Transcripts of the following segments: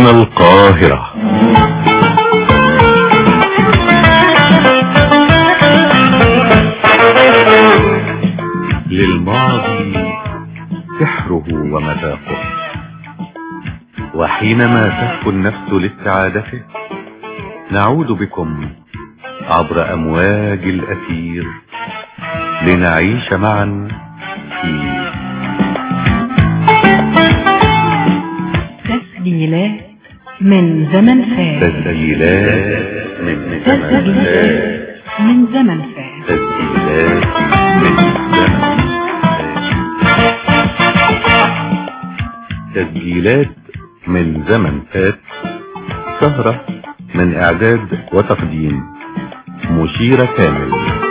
من القاهرة للماضي سحره ومذاقه وحينما تهفو النفس لاستعادته نعود بكم عبر أمواج الأثير لنعيش معا في تسجيلات من زمن فات تسجيلات من زمن تسجيلات فات من زمن فات تسجيلات من زمن فات تسجيلات من زمن فات سهرة من إعداد وتقديم مشيرة كامل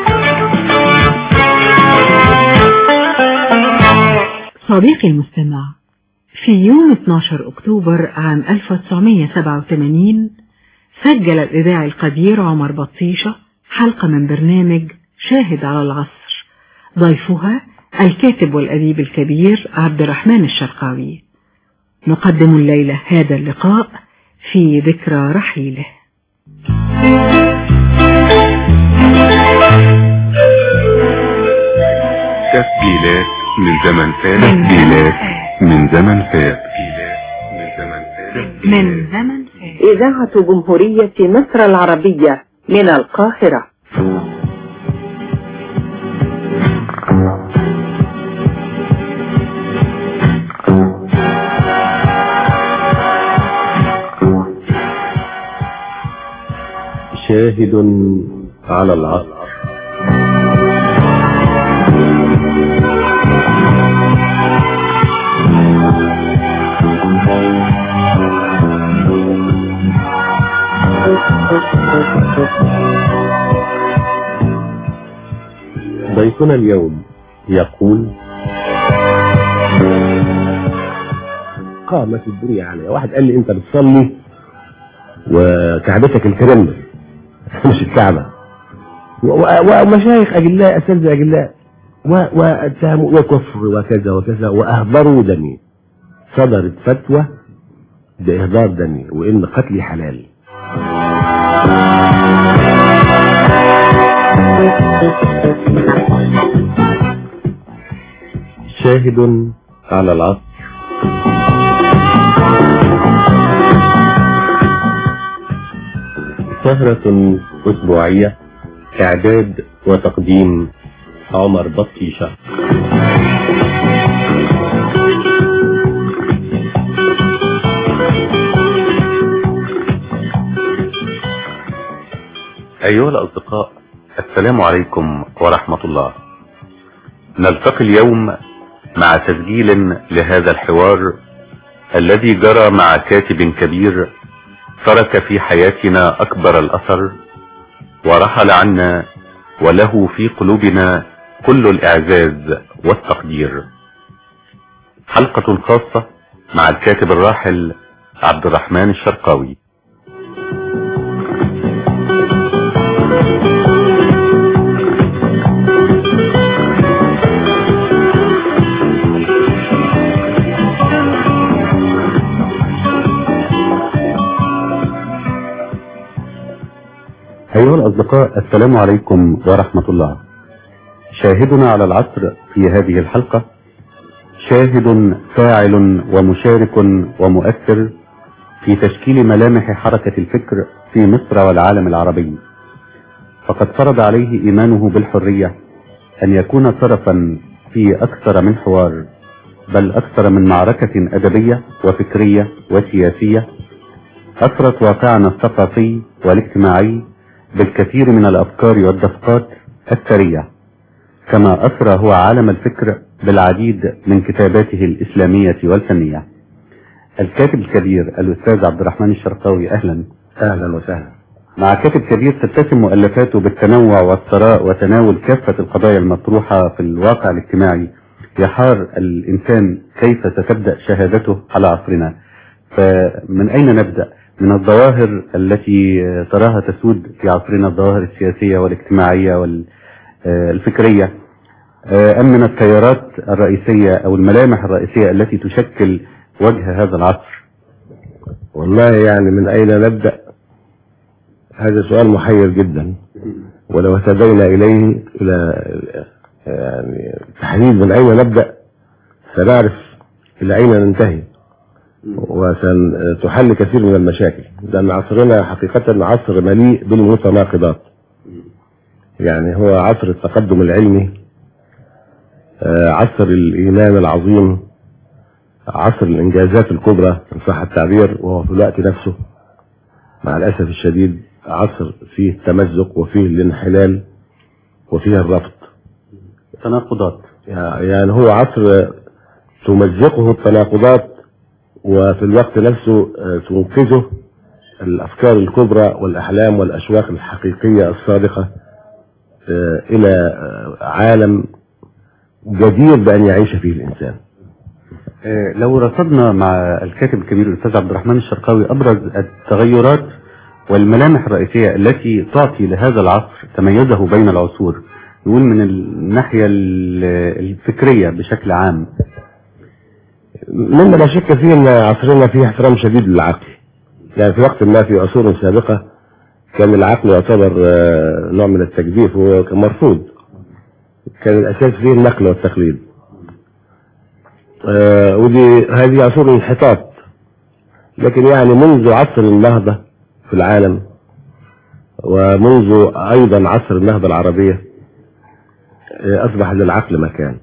صديقي المستمع في يوم 12 أكتوبر عام 1987 سجل الإذاعي القدير عمر بطيشة حلقة من برنامج شاهد على العصر ضيفها الكاتب والأديب الكبير عبد الرحمن الشرقاوي نقدم الليلة هذا اللقاء في ذكرى رحيله تسجيلات من زمن فات تسجيلات من زمن فات تسجيلات من زمن فات من زمن فات إذاعة جمهورية مصر العربية من القاهرة شاهد على العصر ضيفنا اليوم يقول قامت الدنيا عليا واحد قال لي انت بتصلي وكعبتك الكريمة مش الكعبة و- و- ومشايخ أجلاء أساتذة أجلاء و- واتهموا وكفر وكذا وكذا وأهدروا دمي صدرت فتوى بإهدار دمي وإن قتلي حلال شاهد على العصر سهرة أسبوعية إعداد وتقديم عمر بطيشة أيها الأصدقاء السلام عليكم ورحمة الله نلتقي اليوم مع تسجيل لهذا الحوار الذي جرى مع كاتب كبير ترك في حياتنا أكبر الأثر ورحل عنا وله في قلوبنا كل الإعزاز والتقدير حلقة خاصة مع الكاتب الراحل عبد الرحمن الشرقاوي أيها الأصدقاء السلام عليكم ورحمة الله شاهدنا على العصر في هذه الحلقة شاهد فاعل ومشارك ومؤثر في تشكيل ملامح حركة الفكر في مصر والعالم العربي فقد فرض عليه إيمانه بالحرية أن يكون طرفا في أكثر من حوار بل أكثر من معركة أدبية وفكرية وسياسية أثرت واقعنا الثقافي والاجتماعي بالكثير من الأفكار والدفقات الثرية كما أثرى هو عالم الفكر بالعديد من كتاباته الإسلامية والفنية الكاتب الكبير الأستاذ عبد الرحمن الشرقاوي أهلا أهلا وسهلا مع كاتب كبير تتسم مؤلفاته بالتنوع والثراء وتناول كافة القضايا المطروحة في الواقع الاجتماعي يحار الإنسان كيف ستبدأ شهادته على عصرنا فمن أين نبدأ من الظواهر التي تراها تسود في عصرنا الظواهر السياسية والاجتماعية والفكرية أم من التيارات الرئيسية أو الملامح الرئيسية التي تشكل وجه هذا العصر والله يعني من أين نبدأ هذا سؤال محير جدا ولو اهتدينا إليه إلى يعني تحديد من أين نبدأ سنعرف إلى أين ننتهي وستحل كثير من المشاكل لأن عصرنا حقيقة عصر مليء بالمتناقضات يعني هو عصر التقدم العلمي آه، عصر الإيمان العظيم عصر الإنجازات الكبرى إن صح التعبير وهو في الوقت نفسه مع الأسف الشديد عصر فيه التمزق وفيه الانحلال وفيه الرفض تناقضات يعني هو عصر تمزقه التناقضات وفي الوقت نفسه آه، تنقذه الأفكار الكبرى والأحلام والأشواق الحقيقية الصادقة آه، إلى آه، عالم جدير بأن يعيش فيه الإنسان آه، لو رصدنا مع الكاتب الكبير الأستاذ عبد الرحمن الشرقاوي أبرز التغيرات والملامح الرئيسية التي تعطي لهذا العصر تميزه بين العصور نقول من الناحية ال- الفكرية بشكل عام مما لا شك فيه ان عصرنا فيه احترام شديد للعقل يعني في وقت ما في عصور سابقة كان العقل يعتبر آه، نوع من التجديف وهو كان مرفوض كان الاساس فيه النقل والتقليد آه، ودي هذه عصور الانحطاط لكن يعني منذ عصر النهضة في العالم ومنذ ايضا عصر النهضة العربية آه، اصبح للعقل مكان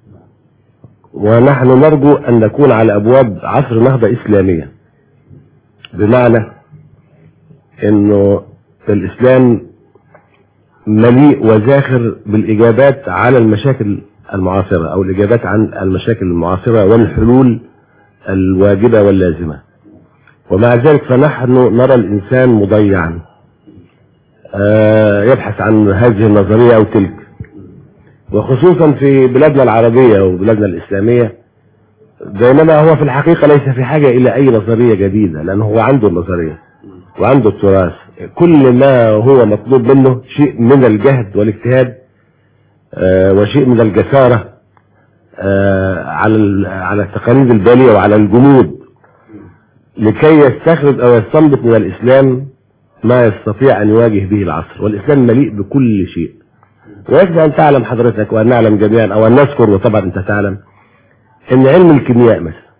ونحن نرجو أن نكون على أبواب عصر نهضة إسلامية بمعنى أنه الإسلام مليء وزاخر بالإجابات على المشاكل المعاصرة أو الإجابات عن المشاكل المعاصرة والحلول الواجبة واللازمة ومع ذلك فنحن نرى الإنسان مضيعا آه، يبحث عن هذه النظرية أو تلك وخصوصا في بلادنا العربية وبلادنا الإسلامية بينما هو في الحقيقة ليس في حاجة إلى أي نظرية جديدة لأنه هو عنده النظرية وعنده التراث كل ما هو مطلوب منه شيء من الجهد والاجتهاد آه، وشيء من الجسارة آه، على ال- على التقاليد البالية وعلى الجمود لكي يستخرج أو يستنبط من الإسلام ما يستطيع أن يواجه به العصر والإسلام مليء بكل شيء ويجب أن تعلم حضرتك وأن نعلم جميعا أو أن نذكر وطبعا أنت تعلم أن علم الكيمياء مثلا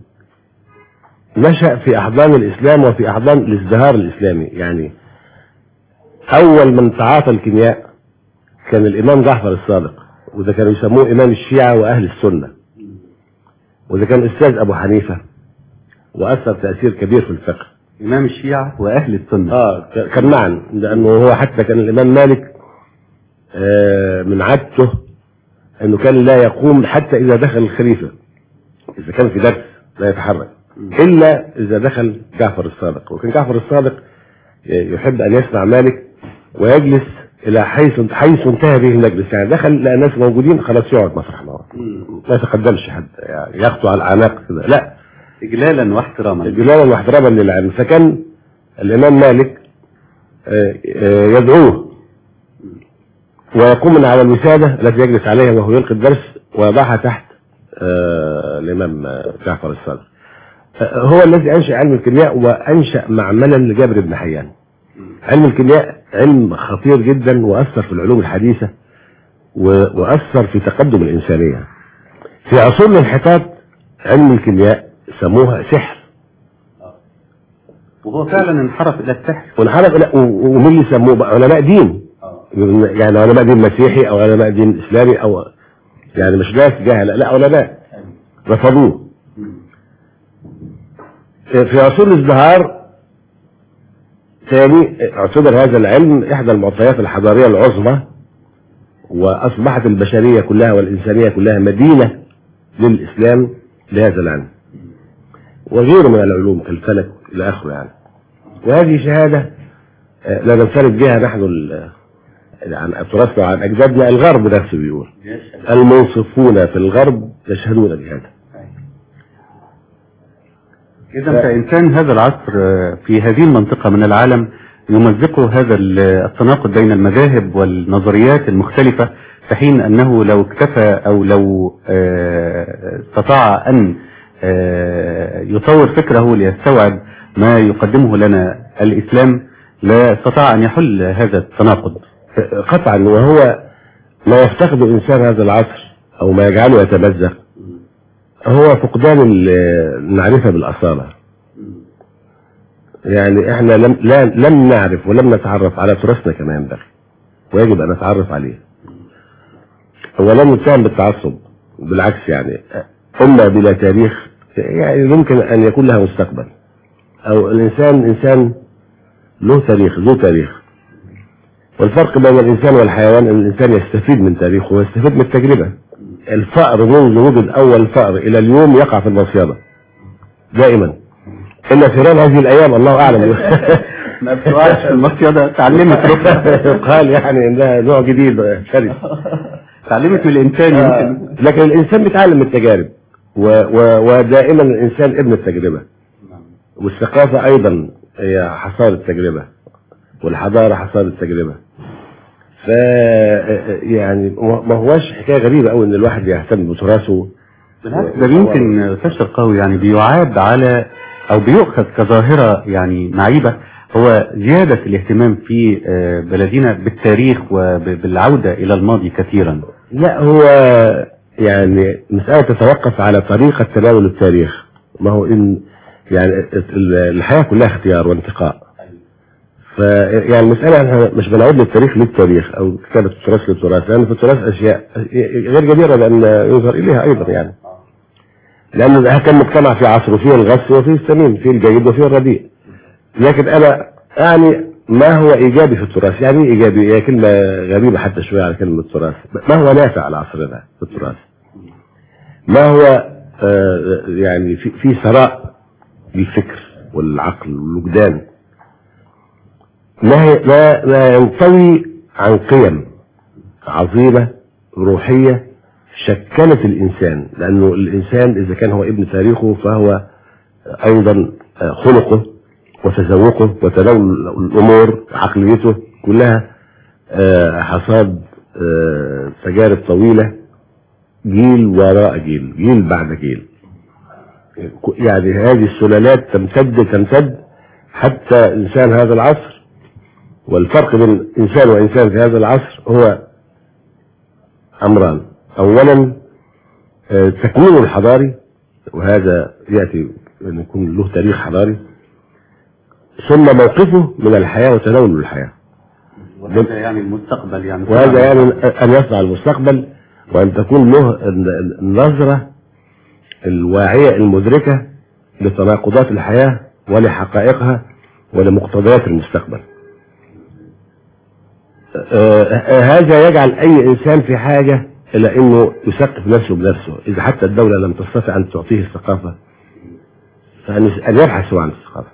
نشأ في أحضان الإسلام وفي أحضان الازدهار الإسلامي يعني أول من تعاطى الكيمياء كان الإمام جعفر الصادق وده كانوا يسموه إمام الشيعة وأهل السنة وده كان أستاذ أبو حنيفة وأثر تأثير كبير في الفقه إمام الشيعة وأهل السنة اه ك- كان معا لانه هو حتى كان الامام مالك آه، من عادته انه كان لا يقوم حتى اذا دخل الخليفه اذا كان في درس لا يتحرك الا اذا دخل جعفر الصادق وكان جعفر الصادق يحب ان يسمع مالك ويجلس الى حيث حيث انتهى به المجلس يعني دخل لقى ناس موجودين خلاص يقعد مسرح معه ما يتقدمش حد يعني يخطو على الاعناق كده لا إجلالا واحتراما جلالا واحتراما للعلم فكان الامام مالك آه، آه، يدعوه ويقوم من على الوسادة التي يجلس عليها وهو يلقي الدرس ويضعها تحت آه، الامام آه، جعفر الصادق آه، هو الذي انشا علم الكيمياء وانشا معملا لجابر بن حيان علم الكيمياء علم خطير جدا واثر في العلوم الحديثه و- واثر في تقدم الانسانيه في عصور الانحطاط علم الكيمياء سموها سحر وهو فعلا انحرف إلى السحر وانحرف الى و- ومين اللي سموه بقى علماء دين يعني علماء دين مسيحي او علماء دين اسلامي او يعني مش ناس جهله لا علماء رفضوه في عصور الازدهار ثاني اعتبر هذا العلم احدى المعطيات الحضاريه العظمى واصبحت البشريه كلها والانسانيه كلها مدينه للاسلام لهذا العلم وغيره من العلوم كالفلك الى اخره يعني وهذه شهاده آه، لا ننفرد بها نحن ال- عن تراثنا وعن اجدادنا الغرب نفسه بيقول المنصفون في الغرب يشهدون بهذا إذا فإنسان هذا العصر آه، في هذه المنطقة من العالم يمزقه هذا ال- التناقض بين المذاهب والنظريات المختلفة في حين أنه لو اكتفى أو لو آه، استطاع أن آه، يطور فكره ليستوعب ما يقدمه لنا الإسلام لا استطاع أن يحل هذا التناقض قطعا وهو ما يفتقده إنسان هذا العصر أو ما يجعله يتمزق هو فقدان ال- المعرفة بالأصالة يعني احنا لم لا لم نعرف ولم نتعرف على تراثنا كما ينبغي ويجب ان نتعرف عليه ولم نتهم بالتعصب بالعكس يعني أمة بلا تاريخ يعني يمكن أن يكون لها مستقبل أو الإنسان إنسان له تاريخ ذو تاريخ والفرق بين الإنسان والحيوان أن الإنسان يستفيد من تاريخه ويستفيد من التجربة الفأر منذ وجد أول فأر إلى اليوم يقع في المصيدة دائما إلا فيران هذه الأيام الله أعلم ما بتوعش في المصيدة تعلمت ركبة قال يعني إنها نوع جديد شرس تعلمت من الإنسان آه، يمكن لكن الإنسان بيتعلم من التجارب و و ودائما الإنسان ابن التجربة والثقافة أيضا هي حصاد التجربة والحضارة حصاد التجربة ف يعني ما هواش حكاية غريبة أوي إن الواحد يهتم بتراثه بالعكس ده يمكن أستاذ شرقاوي يعني بيعاب على أو بيؤخذ كظاهرة يعني معيبة هو زيادة الاهتمام في آه، بلدنا بالتاريخ وبالعودة إلى الماضي كثيرا لا هو يعني مسألة تتوقف على طريقة تناول التاريخ ما هو إن يعني ال- الحياة كلها اختيار وانتقاء ف يعني المسألة احنا مش بنعود للتاريخ للتاريخ أو كتابة التراث للتراث لأن في التراث أشياء غير جديرة بأن يظهر إليها أيضا يعني لأن ده كان مجتمع في عصره فيه الغث وفيه السمين فيه الجيد وفيه الرديء لكن أنا يعني ما هو إيجابي في التراث يعني إيه إيجابي هي كلمة غريبة حتى شوية على كلمة تراث ما هو نافع على عصرنا في التراث ما هو آه، يعني في في ثراء للفكر والعقل والوجدان ما هي- ما ما ينطوي عن قيم عظيمة روحية شكلت الإنسان لأنه الإنسان إذا كان هو ابن تاريخه فهو أيضا آه، خلقه وتذوقه وتناول الأمور عقليته كلها آه، حصاد آه، تجارب طويلة جيل وراء جيل جيل بعد جيل يعني هذه السلالات تمتد تمتد حتى إنسان هذا العصر والفرق بين إنسان وإنسان في هذا العصر هو أمران أولا آه، تكوينه الحضاري وهذا يأتي أن يكون له تاريخ حضاري ثم موقفه من الحياة وتناوله الحياة وهذا يعني المستقبل يعني وهذا يعني أن يصنع المستقبل وأن تكون له ال- النظرة الواعية المدركة لتناقضات الحياة ولحقائقها ولمقتضيات المستقبل آه، آه، هذا يجعل أي إنسان في حاجة إلى أنه يثقف نفسه بنفسه إذا حتى الدولة لم تستطع أن تعطيه الثقافة فأن أن يبحث هو عن الثقافة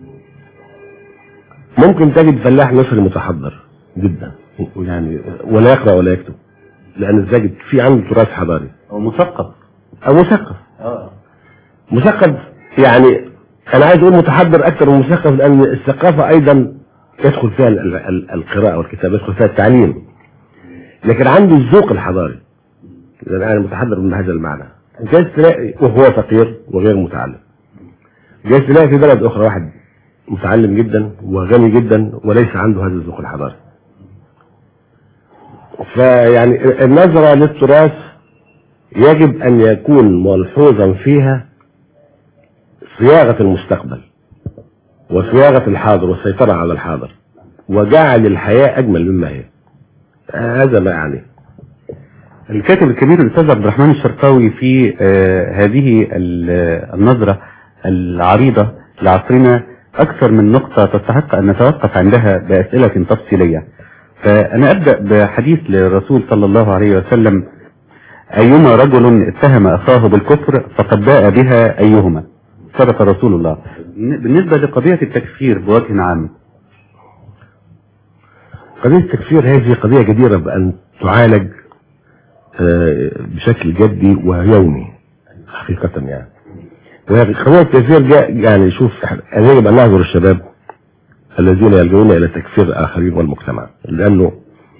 ممكن تجد فلاح مصري متحضر جدا يعني ولا يقرأ ولا يكتب لأن تجد في عنده تراث حضاري هو مثقف أو مثقف اه مثقف يعني أنا عايز أقول متحضر أكثر من مثقف لأن الثقافة أيضا يدخل فيها ال- ال- القراءة والكتابة يدخل فيها التعليم لكن عنده الذوق الحضاري لأن أنا متحضر من هذا المعنى جايز تلاقي وهو فقير وغير متعلم جايز تلاقي في بلد أخرى واحد متعلم جدا وغني جدا وليس عنده هذا الذوق الحضاري فيعني النظرة للتراث يجب أن يكون ملحوظا فيها صياغة المستقبل وصياغة الحاضر والسيطرة على الحاضر وجعل الحياة أجمل مما هي هذا ما يعني الكاتب الكبير الأستاذ عبد الرحمن الشرقاوي في آه، هذه ال- النظرة العريضة لعصرنا أكثر من نقطة تستحق أن نتوقف عندها بأسئلة تفصيلية فأنا أبدأ بحديث للرسول صلى الله عليه وسلم أيما رجل اتهم أخاه بالكفر فقد باء بها أيهما صدق رسول الله بالنسبة لقضية التكفير بوجه عام قضية التكفير هذه قضية جديرة بأن تعالج آه، بشكل جدي ويومي حقيقة يعني وهي قضية التكفير جاء يعني شوف إحنا- يجب أن نعذر الشباب الذين يلجؤون إلى تكفير الآخرين والمجتمع لأنه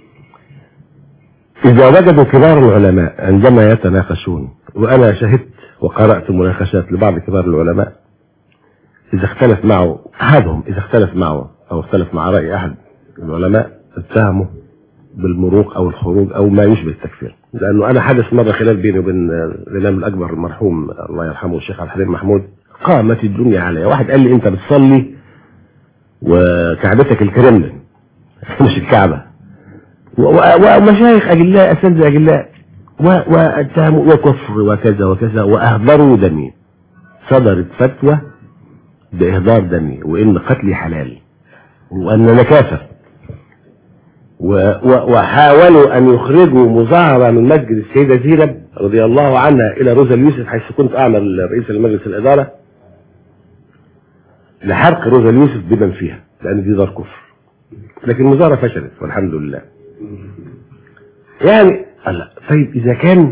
إذا وجدوا كبار العلماء عندما يتناقشون وأنا شهدت وقرأت مناقشات لبعض كبار العلماء إذا اختلف معه أحدهم إذا اختلف معه أو اختلف مع رأي أحد العلماء اتهمه بالمروق أو الخروج أو ما يشبه التكفير لأنه أنا حدث مرة خلاف بيني وبين الإمام الأكبر المرحوم الله يرحمه الشيخ عبد الحليم محمود قامت الدنيا علي واحد قال لي أنت بتصلي وكعبتك الكرملين مش الكعبة و- و- ومشايخ أجلاء أساتذة أجلاء و- واتهموا وكفر وكذا وكذا وأهدروا دمي صدرت فتوى بإهدار دمي وإن قتلي حلال وأن أنا كافر و- و- وحاولوا أن يخرجوا مظاهرة من مسجد السيدة زينب رضي الله عنها إلى روزا اليوسف حيث كنت أعمل رئيس المجلس الإدارة لحرق روزا اليوسف بمن فيها لأن دي دار كفر لكن المظاهرة فشلت والحمد لله يعني الله طيب إذا كان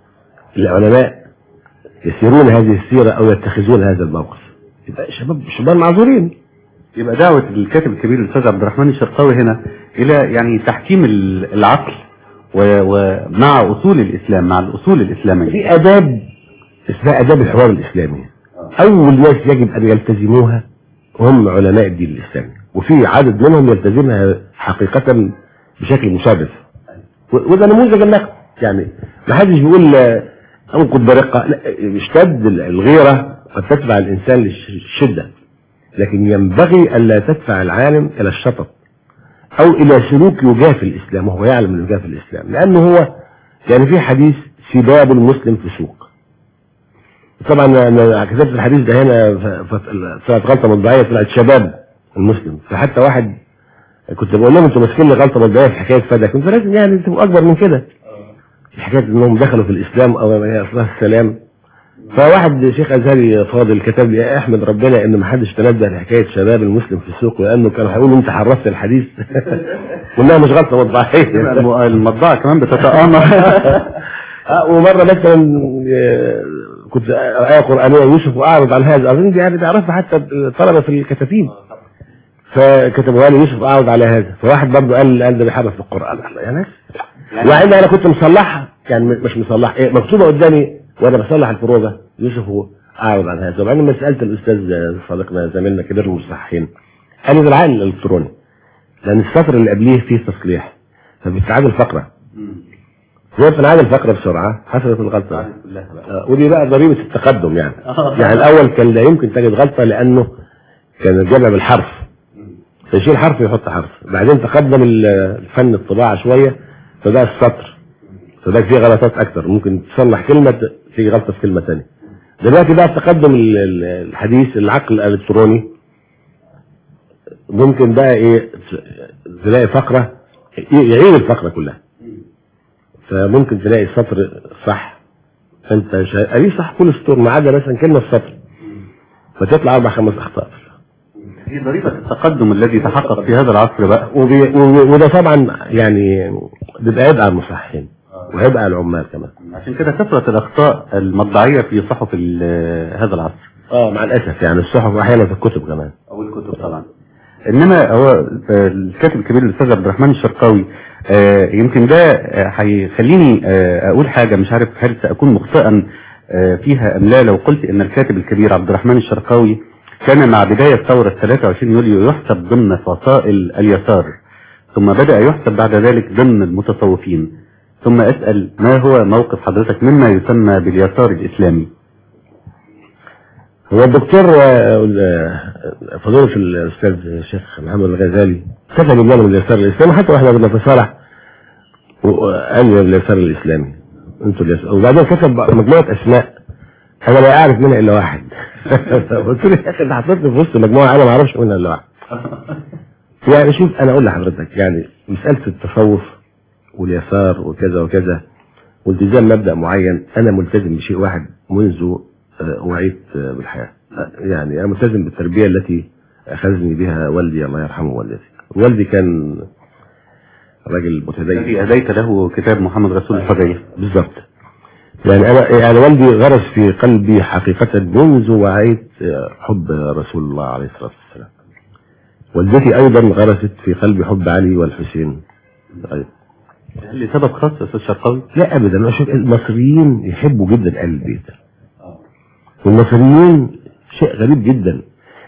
العلماء يسيرون هذه السيرة أو يتخذون هذا الموقف يبقى شباب شباب معذورين يبقى دعوة الكاتب الكبير الأستاذ عبد الرحمن الشرقاوي هنا إلى يعني تحكيم ال- العقل و- ومع أصول الإسلام مع الأصول الإسلامية في آداب اسمها آداب الحوار الإسلامي أول ناس يجب أن يلتزموها هم علماء الدين الإسلامي وفي عدد منهم يلتزمها حقيقة بشكل مشرف و- وده نموذج النقد يعني ما حدش بيقول آه، انقض برقة لا اشتد الغيرة قد تدفع الإنسان للشدة لكن ينبغي ألا تدفع العالم إلى الشطط أو إلى سلوك يجافي الإسلام وهو يعلم أنه يجافي الإسلام لأنه هو يعني في حديث سباب المسلم فسوق طبعا انا كتبت الحديث ده هنا ف- ف- طلعت غلطه مطبعيه طلعت شباب المسلم فحتى واحد كنت بقول لهم انتوا ماسكين لي غلطه مطبعيه في حكايه فدا كنت لازم يعني تبقوا اكبر من كده في حكايه انهم دخلوا في الاسلام او ما هي اصلها السلام فواحد شيخ ازهري فاضل كتب لي احمد ربنا ان ما حدش تنبه لحكايه شباب المسلم في السوق لانه كانوا هيقولوا انت حرفت الحديث وانها مش غلطه مطبعيه الم- المطبعة كمان بتتآمر آه، ومرة مثلا آه، كنت آية قرآنية يوسف وأعرض عن هذا أظن دي يعني تعرفها حتى الطلبة في الكتاتيب فكتبوها لي يوسف أعرض على هذا فواحد برضه قال قال ده بيحرف في القرآن الله يا ناس وعندما أنا كنت مصلحها يعني مش مصلح إيه مكتوبة قدامي وأنا بصلح الفروضة يوسف هو أعرض عن هذا وبعدين لما سألت الأستاذ صديقنا زميلنا كبير المصححين قال لي ده العقل الإلكتروني لأن السطر اللي قبليه فيه تصليح فبتعادل فقرة هو في العاده الفقره بسرعه حصلت الغلطه آه، ودي بقى ضريبه التقدم يعني يعني الاول كان لا يمكن تجد غلطه لانه كان الجمع بالحرف فيشيل حرف يحط حرف بعدين تقدم ال- الفن الطباعه شويه فده السطر فده فيه غلطات اكتر ممكن تصلح كلمه ت- تيجي غلطه في كلمه ثانيه دلوقتي بقى تقدم ال- ال- الحديث العقل الالكتروني ممكن بقى ايه ت- تلاقي فقره ي- يعيد الفقره كلها فممكن تلاقي السطر صح فانت شا... اي صح كل سطور ما عدا مثلا كلمه السطر فتطلع اربع خمس اخطاء هي ضريبة التقدم الذي تحقق في هذا العصر بقى وبي... و- وده طبعا يعني بيبقى عبء على المصححين وعبء على العمال كمان عشان كده كثرت الأخطاء المطبعية في صحف ال- هذا العصر اه مع الاسف يعني الصحف واحيانا في الكتب كمان أو الكتب طبعا إنما هو الكاتب الكبير الأستاذ عبد الرحمن الشرقاوي آه، يمكن ده آه، هيخليني آه، أقول حاجة مش عارف هل سأكون مخطئا آه، فيها أم لا لو قلت إن الكاتب الكبير عبد الرحمن الشرقاوي كان مع بداية ثورة 23 يوليو يحسب ضمن فصائل اليسار ثم بدأ يحسب بعد ذلك ضمن المتصوفين ثم أسأل ما هو موقف حضرتك مما يسمى باليسار الإسلامي هو الدكتور آه، آه، فضيلة الأستاذ الشيخ محمد الغزالي كتب لنا من اليسار الإسلامي حتى واحنا بنتصارح وقال لي اليسار الإسلامي انتوا اليسار وبعدين كتب مجموعة أسماء أنا لا أعرف منها إلا واحد قلت له يا أخي أنت حطيتني في وسط مجموعة أنا ما أعرفش منها إلا واحد يعني شوف أنا أقول لحضرتك يعني مسألة التصوف واليسار وكذا وكذا والتزام مبدأ معين أنا ملتزم بشيء واحد منذ آه، وعيت آه، بالحياة آه، يعني أنا ملتزم بالتربية التي أخذني بها والدي الله يرحمه والدتي والدي كان راجل الذي متدين أهديت له كتاب محمد رسول الحديث بالضبط يعني أنا يعني والدي غرس في قلبي حقيقة منذ وعيت آه، حب رسول الله عليه الصلاة والسلام والدتي أيضا غرست في قلبي حب علي والحسين أيضا هل لسبب خاص يا أستاذ شرقاوي؟ لا ابدا انا اشوف المصريين يحبوا جدا اهل البيت والمصريين شيء غريب جدا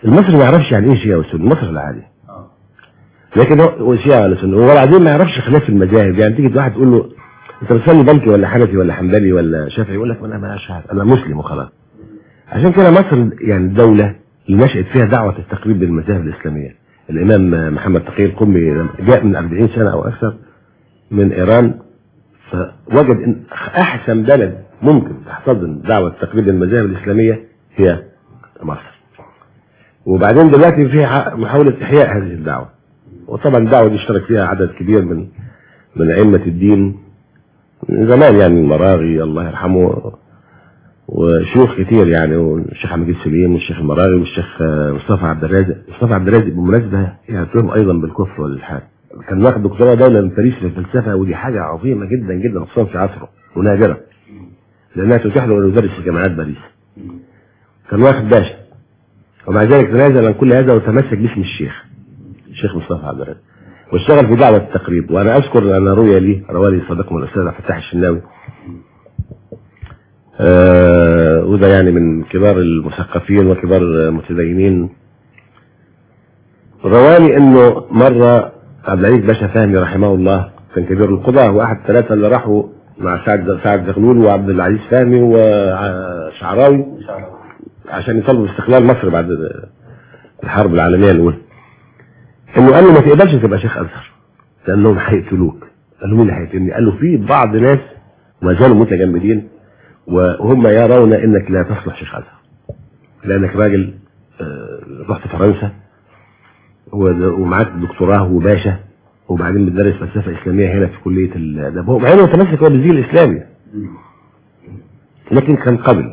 المصري ما يعرفش يعني ايه شيعة وسنة المصري العادي لكن هو شيعة ولا سنة وبعدين ما يعرفش خلاف المذاهب يعني تيجي واحد تقول له انت بتصلي بلكي ولا حنفي ولا حنبلي ولا شافعي يقول لك انا ما عارف انا مسلم وخلاص عشان كده مصر يعني الدولة اللي نشأت فيها دعوة التقريب بالمذاهب الإسلامية الإمام محمد تقي القمي جاء من 40 سنة أو أكثر من إيران فوجد إن أحسن بلد ممكن تحتضن دعوة تقريب المذاهب الإسلامية هي مصر وبعدين دلوقتي في محاولة إحياء هذه الدعوة وطبعا الدعوة دي اشترك فيها عدد كبير من من أئمة الدين من زمان يعني المراغي الله يرحمه وشيوخ كتير يعني والشيخ عبد المجيد سليم والشيخ المراغي والشيخ مصطفى عبد الرازق مصطفى عبد الرازق بالمناسبة يعتبرهم أيضا بالكفر والإلحاد كان واخد دكتوراه دولة من باريس في الفلسفة ودي حاجة عظيمة جدا جدا خصوصا في عصره ونادرة لأنها تتيح له أن يدرس في جامعات باريس كان واخد باشا ومع ذلك تنازل عن كل هذا وتمسك باسم الشيخ الشيخ مصطفى عبد الرازق واشتغل في دعوة التقريب وأنا أذكر أن روي لي روى لي صديقهم الأستاذ فتاح الشناوي آه وده يعني من كبار المثقفين وكبار المتدينين رواني انه مرة عبد العزيز باشا فهمي رحمه الله كان كبير القضاة واحد ثلاثة اللي راحوا مع سعد سعد زغلول وعبد العزيز فهمي وشعراوي عشان يطلبوا استقلال مصر بعد الحرب العالمية الأولى انه قال له ما تقبلش تبقى شيخ ازهر لانهم هيقتلوك قال له مين اللي هيقتلني؟ قال له في بعض ناس ما زالوا متجمدين وهم يرون انك لا تصلح شيخ ازهر لانك راجل رحت فرنسا ومعاك دكتوراه وباشا وبعدين بتدرس فلسفه اسلاميه هنا في كليه الاداب هو مع انه متمسك هو بالزي الاسلامي لكن كان قبل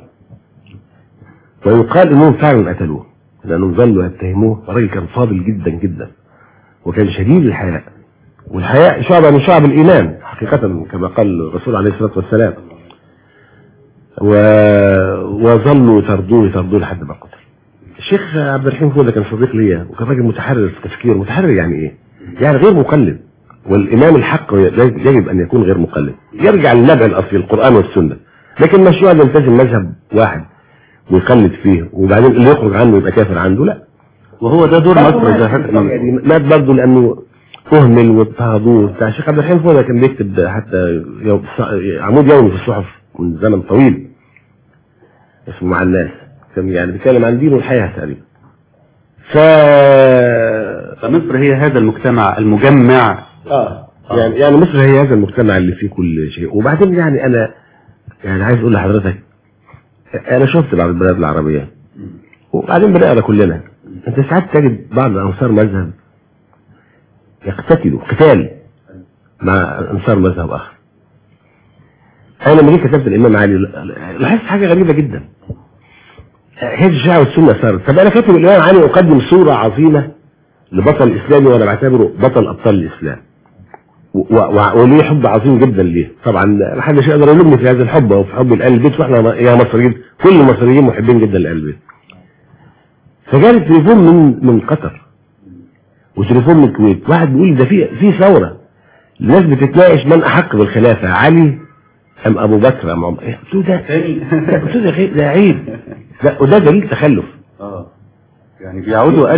ويقال انهم فعلا قتلوه لانهم ظلوا يتهموه الراجل كان فاضل جدا جدا وكان شديد الحياء والحياء شعبة من شعب الإيمان حقيقة كما قال الرسول عليه الصلاة والسلام و... وظلوا يطردوه يطردوه لحد ما قتل الشيخ عبد الرحيم فوده كان صديق ليا وكان راجل متحرر في تفكيره متحرر يعني ايه؟ يعني غير مقلد والامام الحق يجب ان يكون غير مقلد يرجع للنبع الاصلي القران والسنه لكن مش يقعد يلتزم مذهب واحد ويقلد فيه وبعدين اللي يخرج عنه يبقى كافر عنده لا وهو ده دور مصر زي يعني مات برضه لانه اهمل واضطهدوه بتاع الشيخ عبد الرحيم فوده كان بيكتب حتى يوم عمود يومي في الصحف من زمن طويل اسمه مع الناس كان يعني بيتكلم عن دين والحياه تقريبا ف فمصر هي هذا المجتمع المجمع اه يعني يعني مصر هي هذا المجتمع اللي فيه كل شيء وبعدين يعني انا يعني عايز اقول لحضرتك انا شفت بعض البلاد العربيه وبعدين بنقرا كلنا انت ساعات تجد بعض انصار مذهب يقتتلوا قتال مع انصار مذهب اخر انا لما جيت كتبت الامام علي لاحظت حاجه غريبه جدا هي الشيعة والسنة صارت طب انا كاتب الامام علي اقدم صورة عظيمة لبطل اسلامي وانا بعتبره بطل ابطال الاسلام وليه حب عظيم جدا ليه طبعا ما حدش يقدر يلومني في هذا الحب او في حب لآل البيت واحنا يا مصريين كل المصريين محبين جدا لآل البيت فجالي تليفون من من قطر وتليفون من الكويت واحد بيقول ده في في ثوره الناس بتتناقش من احق بالخلافه علي ام ابو بكر ام عمر قلت له ده قلت له ده ده عيب ده وده دليل تخلف اه يعني بيعودوا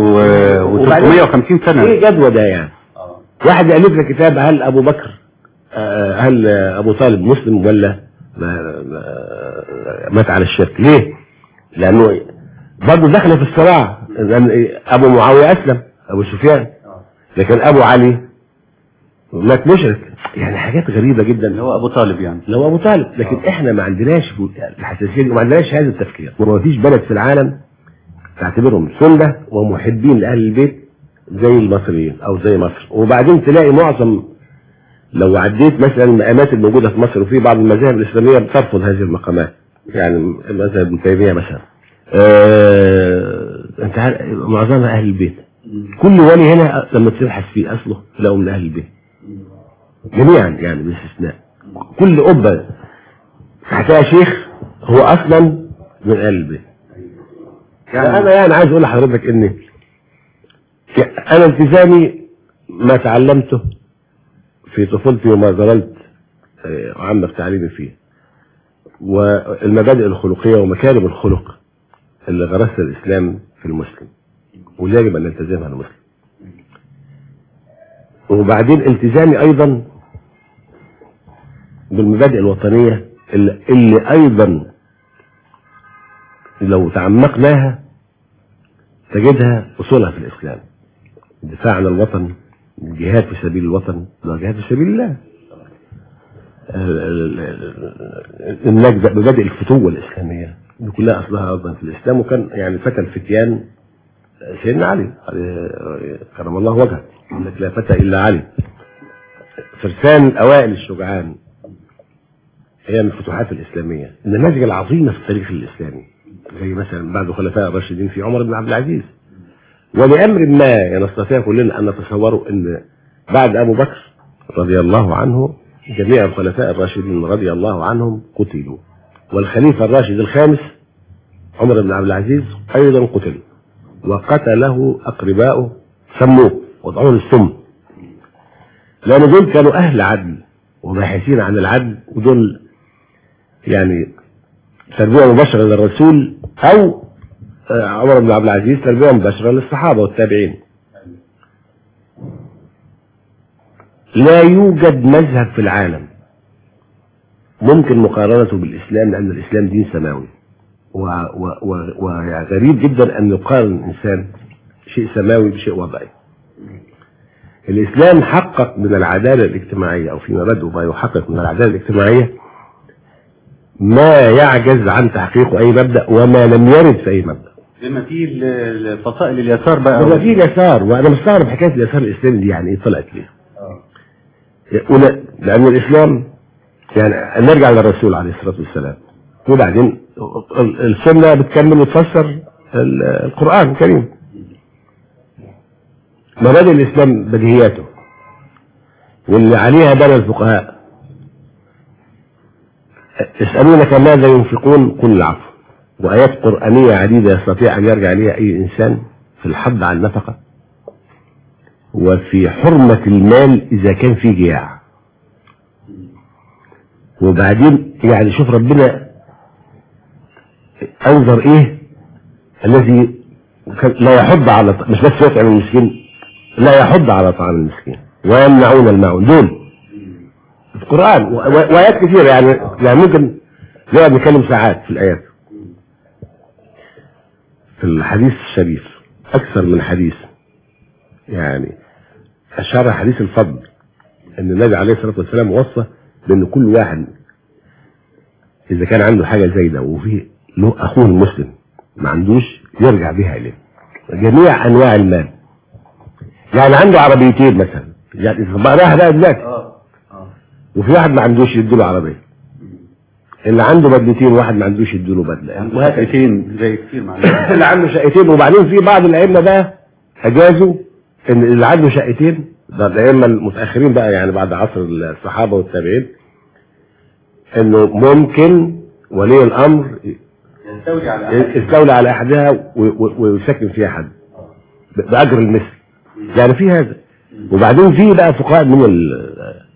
1350 سنه ايه جدوى ده يعني اه واحد يالف لك كتاب هل ابو بكر آه، هل ابو طالب مسلم ولا ما- ما- مات على الشرك ليه لانه برضه دخل في الصراع لأن ابو معاويه اسلم ابو سفيان لكن ابو علي مات مشرك يعني حاجات غريبه جدا اللي هو ابو طالب يعني لو ابو طالب لكن احنا ما عندناش الحساسيه دي وما عندناش هذا التفكير وما فيش بلد في العالم تعتبرهم سنه ومحبين لاهل البيت زي المصريين او زي مصر وبعدين تلاقي معظم لو عديت مثلا المقامات الموجوده في مصر وفي بعض المذاهب الاسلاميه بترفض هذه المقامات يعني مذهب ابن تيميه مثلا آه انت عارف معظمها اهل البيت كل ولي هنا لما تبحث فيه اصله تلاقوا من اهل البيت جميعا يعني باستثناء كل قبه تحتها شيخ هو اصلا من اهل البيت يعني انا يعني عايز اقول لحضرتك ان انا التزامي ما تعلمته في طفولتي وما ظللت آه، اعمق تعليمي فيه والمبادئ الخلقيه ومكارم الخلق اللي غرسها الإسلام في المسلم واللي يجب أن يلتزمها المسلم وبعدين التزامي أيضا بالمبادئ الوطنية اللي, اللي أيضا لو تعمقناها تجدها أصولها في الإسلام الدفاع عن الوطن الجهاد في سبيل الوطن ده جهاد في سبيل الله النجدة مبادئ الفتوة الإسلامية دي كلها أصلها أيضا في الإسلام وكان يعني فتى الفتيان سيدنا علي عليه- كرم الله وجهه يقول لك لا فتى إلا علي فرسان الأوائل الشجعان هي من الفتوحات الإسلامية النماذج العظيمة في التاريخ الإسلامي زي مثلا بعد خلفاء الراشدين في عمر بن عبد العزيز ولأمر ما يعني نستطيع كلنا أن نتصوره أن بعد أبو بكر رضي الله عنه جميع الخلفاء الراشدين رضي الله عنهم قتلوا والخليفة الراشد الخامس عمر بن عبد العزيز أيضا قتل وقتله أقرباؤه سموه وضعوه للسم لأن دول كانوا أهل عدل وباحثين عن العدل ودول يعني تربية مباشرة للرسول أو آه، عمر بن عبد العزيز تربية مباشرة للصحابة والتابعين لا يوجد مذهب في العالم ممكن مقارنته بالإسلام لأن الإسلام دين سماوي وغريب و... و... وغريب جدا أن يقارن الإنسان شيء سماوي بشيء وضعي الإسلام حقق من العدالة الاجتماعية أو في مبادئه ما يحقق من العدالة الاجتماعية ما يعجز عن تحقيقه أي مبدأ وما لم يرد في أي مبدأ لما في ال- ال- فصائل اليسار بقى هو في اليسار وأنا مستغرب حكاية اليسار الإسلامي دي يعني إيه طلعت ليه ولا- لأن الإسلام يعني نرجع للرسول عليه الصلاة والسلام وبعدين ال- السنة بتكمل وتفسر ال- القرآن الكريم مبادئ الإسلام بديهياته واللي عليها بنى الفقهاء يسألونك ماذا ينفقون قل العفو وآيات قرآنية عديدة يستطيع أن يرجع إليها أي إنسان في الحض على النفقة وفي حرمة المال إذا كان في جياع وبعدين يعني شوف ربنا أنظر إيه الذي كان- لا يحض على ط- مش بس يطعم المسكين لا يحض على طعام المسكين ويمنعون الماعون دول القرآن و- و- وآيات كثيرة يعني يعني ممكن نقعد نتكلم ساعات في الآيات في الحديث الشريف أكثر من حديث يعني أشار حديث الفضل أن النبي عليه الصلاة والسلام وصى بأن كل واحد إذا كان عنده حاجة زي ده وفي له أخوه المسلم ما عندوش يرجع بها إليه جميع أنواع المال يعني عنده عربيتين مثلا يعني إذا بقى رايح بقى دلوقتي اه اه وفي واحد ما عندوش يديله عربية اللي عنده بدلتين واحد ما عندوش يديله بدلة وهكذا شقتين زي كتير معلش اللي عنده شقتين وبعدين في بعض الائمه بقى اجازوا ان اللي عنده شقتين ده الائمه المتاخرين بقى يعني بعد عصر الصحابه والتابعين انه ممكن ولي الامر يستولي على يستولي على احدها و- و- ويسكن فيها حد ب- باجر المثل يعني في هذا وبعدين في بقى فقهاء من ال-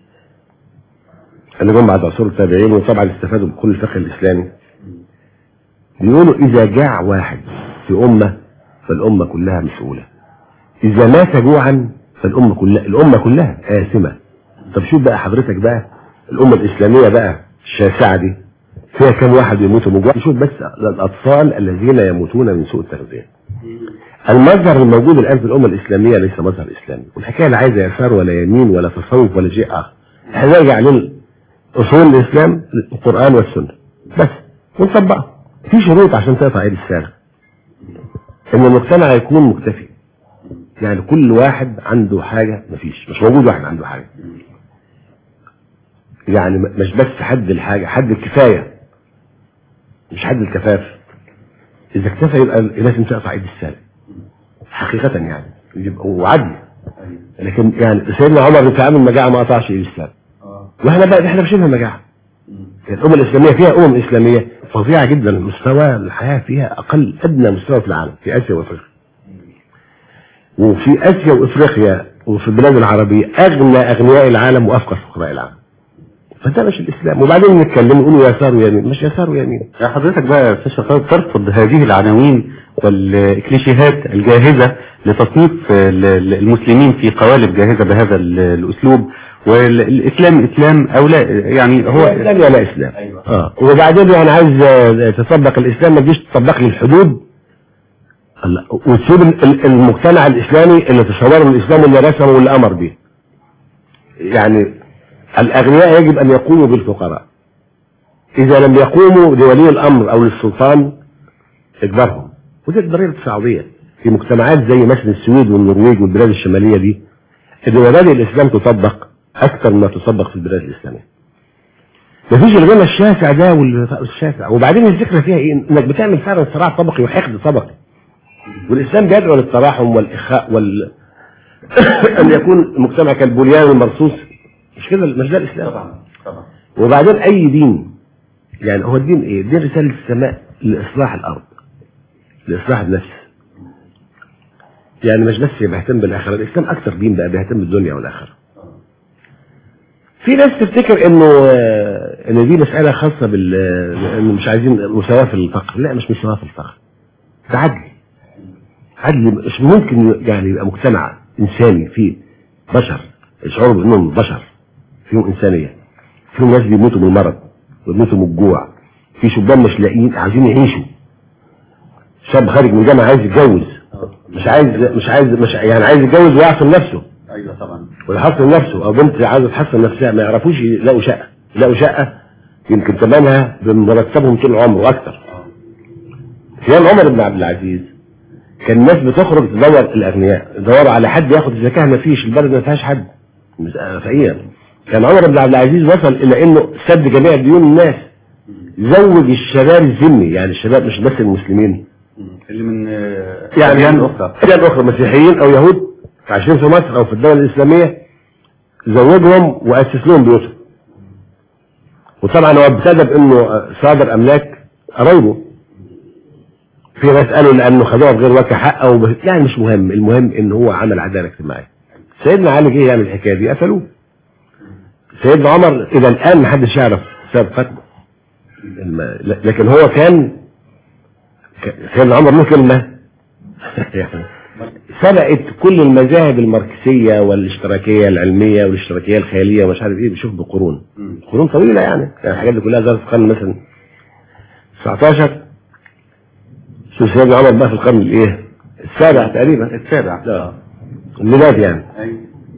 اللي جم بعد عصور التابعين وطبعا استفادوا بكل الفقه الاسلامي بيقولوا اذا جاع واحد في امه فالامه كلها مسؤوله اذا مات جوعا فالامه كلها الامه كلها آثمة طب شوف بقى حضرتك بقى الامه الاسلاميه بقى الشاسعه دي فيها كم واحد يموتوا من جوع شوف بس الاطفال الذين يموتون من سوء التغذيه المظهر الموجود الان في الامه الاسلاميه ليس مظهر اسلامي والحكايه لا عايزه يسار ولا يمين ولا تصوف ولا شيء اخر احنا نرجع للاصول الاسلام القران والسنه بس ونطبقها في شروط عشان تقطع ايد السارق ان المجتمع يكون مكتفي يعني كل واحد عنده حاجه مفيش مش موجود واحد عنده حاجه يعني م- مش بس حد الحاجه حد الكفايه مش حد الكفاف اذا اكتفى يبقى لازم تقطع ايد السارق حقيقه يعني يبقى وعدل لكن يعني سيدنا عمر بيتعامل مجاعه ما قطعش ايد السارق اه واحنا بقى احنا في شبه مجاعه الأمة الإسلامية فيها أمم إسلامية فظيعة جدا مستوى الحياة فيها أقل أدنى مستوى في العالم في آسيا وأفريقيا وفي آسيا وأفريقيا وفي البلاد العربية أغنى أغنياء العالم وأفقر فقراء العالم فده مش الاسلام وبعدين نتكلم نقول يسار ويمين مش يسار ويمين يا حضرتك بقى يا استاذ شرقاوي ترفض هذه العناوين والكليشيهات الجاهزة لتصنيف ال- ال- المسلمين في قوالب جاهزة بهذا ال- الأسلوب والإسلام إسلام أو لا يعني هو هو اسلام ولا اسلام أيوة. اه وبعدين يعني عايز آه، تطبق الاسلام ما تجيش تطبق لي الحدود الله. وتسيب ال- ال- المجتمع الاسلامي اللي تصوره الاسلام واللي رسمه واللي امر به يعني الاغنياء يجب ان يقوموا بالفقراء اذا لم يقوموا لولي الامر او للسلطان اجبرهم ودي الضريبه السعوديه في مجتمعات زي مثلا السويد والنرويج والبلاد الشماليه دي ان مبادئ الاسلام تطبق اكثر ما تطبق في البلاد الاسلاميه مفيش الغنى الشاسع ده والشاسع وبعدين الفكره فيها ايه انك بتعمل فعلا صراع طبقي وحقد طبقي والاسلام بيدعو للتراحم والاخاء وال ان يكون المجتمع كالبنيان المرصوص مش كده مش ده الاسلام طبعا طبعا وبعدين اي دين يعني هو الدين ايه الدين رساله السماء لاصلاح الارض لاصلاح النفس يعني مش بس بيهتم بالاخره الاسلام اكثر دين بقى بيهتم بالدنيا والاخره في ناس تفتكر انه آه، ان دي مساله خاصه بال آه، انه مش عايزين مساواه في الفقر لا مش مساواه في الفقر ده عدل عدل مش ممكن يعني يبقى مجتمع انساني فيه بشر يشعروا بانهم بشر فيهم انسانيه فيهم ناس بيموتوا من المرض وبيموتوا من الجوع في شبان مش لاقيين عايزين يعيشوا شاب خارج من الجامعه عايز يتجوز مش عايز مش عايز مش يعني عايز يتجوز ويعصم نفسه أيوة طبعا ويحصن نفسه او بنت عايزه تحصن نفسها ما يعرفوش يلاقوا شقه يلاقوا شقه يمكن ثمنها بمرتبهم طول العمر واكثر ايام عمر بن عبد العزيز كان الناس بتخرج تدور الاغنياء يدوروا على حد ياخد الزكاه ما فيش البلد ما فيهاش حد مش- آه، فقير كان عمر بن عبد العزيز وصل الى انه سد جميع ديون الناس زوج الشباب الذمي يعني الشباب مش بس المسلمين اللي من آه، يعني أديان أخرى أديان أخرى مسيحيين أو يهود عايشين في مصر أو في الدولة الإسلامية زوجهم وأسس لهم بيوتهم وطبعا هو ابتدى بأنه صادر أملاك قرايبه في ناس قالوا لأنه خدوها بغير وجه حق أو به... يعني مش مهم المهم إن هو عمل عدالة اجتماعية سيدنا علي جه يعمل الحكاية دي قتلوه سيدنا عمر إلى الآن محدش يعرف سبب قتله الم... لكن هو كان ك- سيدنا عمر له كلمة يعني سبقت كل المذاهب الماركسية والاشتراكية العلمية والاشتراكية الخيالية ومش عارف ايه بشوف بقرون مم. قرون طويلة يعني يعني الحاجات دي كلها ظهرت في القرن مثلا 19 شوف سيدنا عمر بقى في القرن الايه السابع تقريبا السابع لا. الميلاد يعني أيوة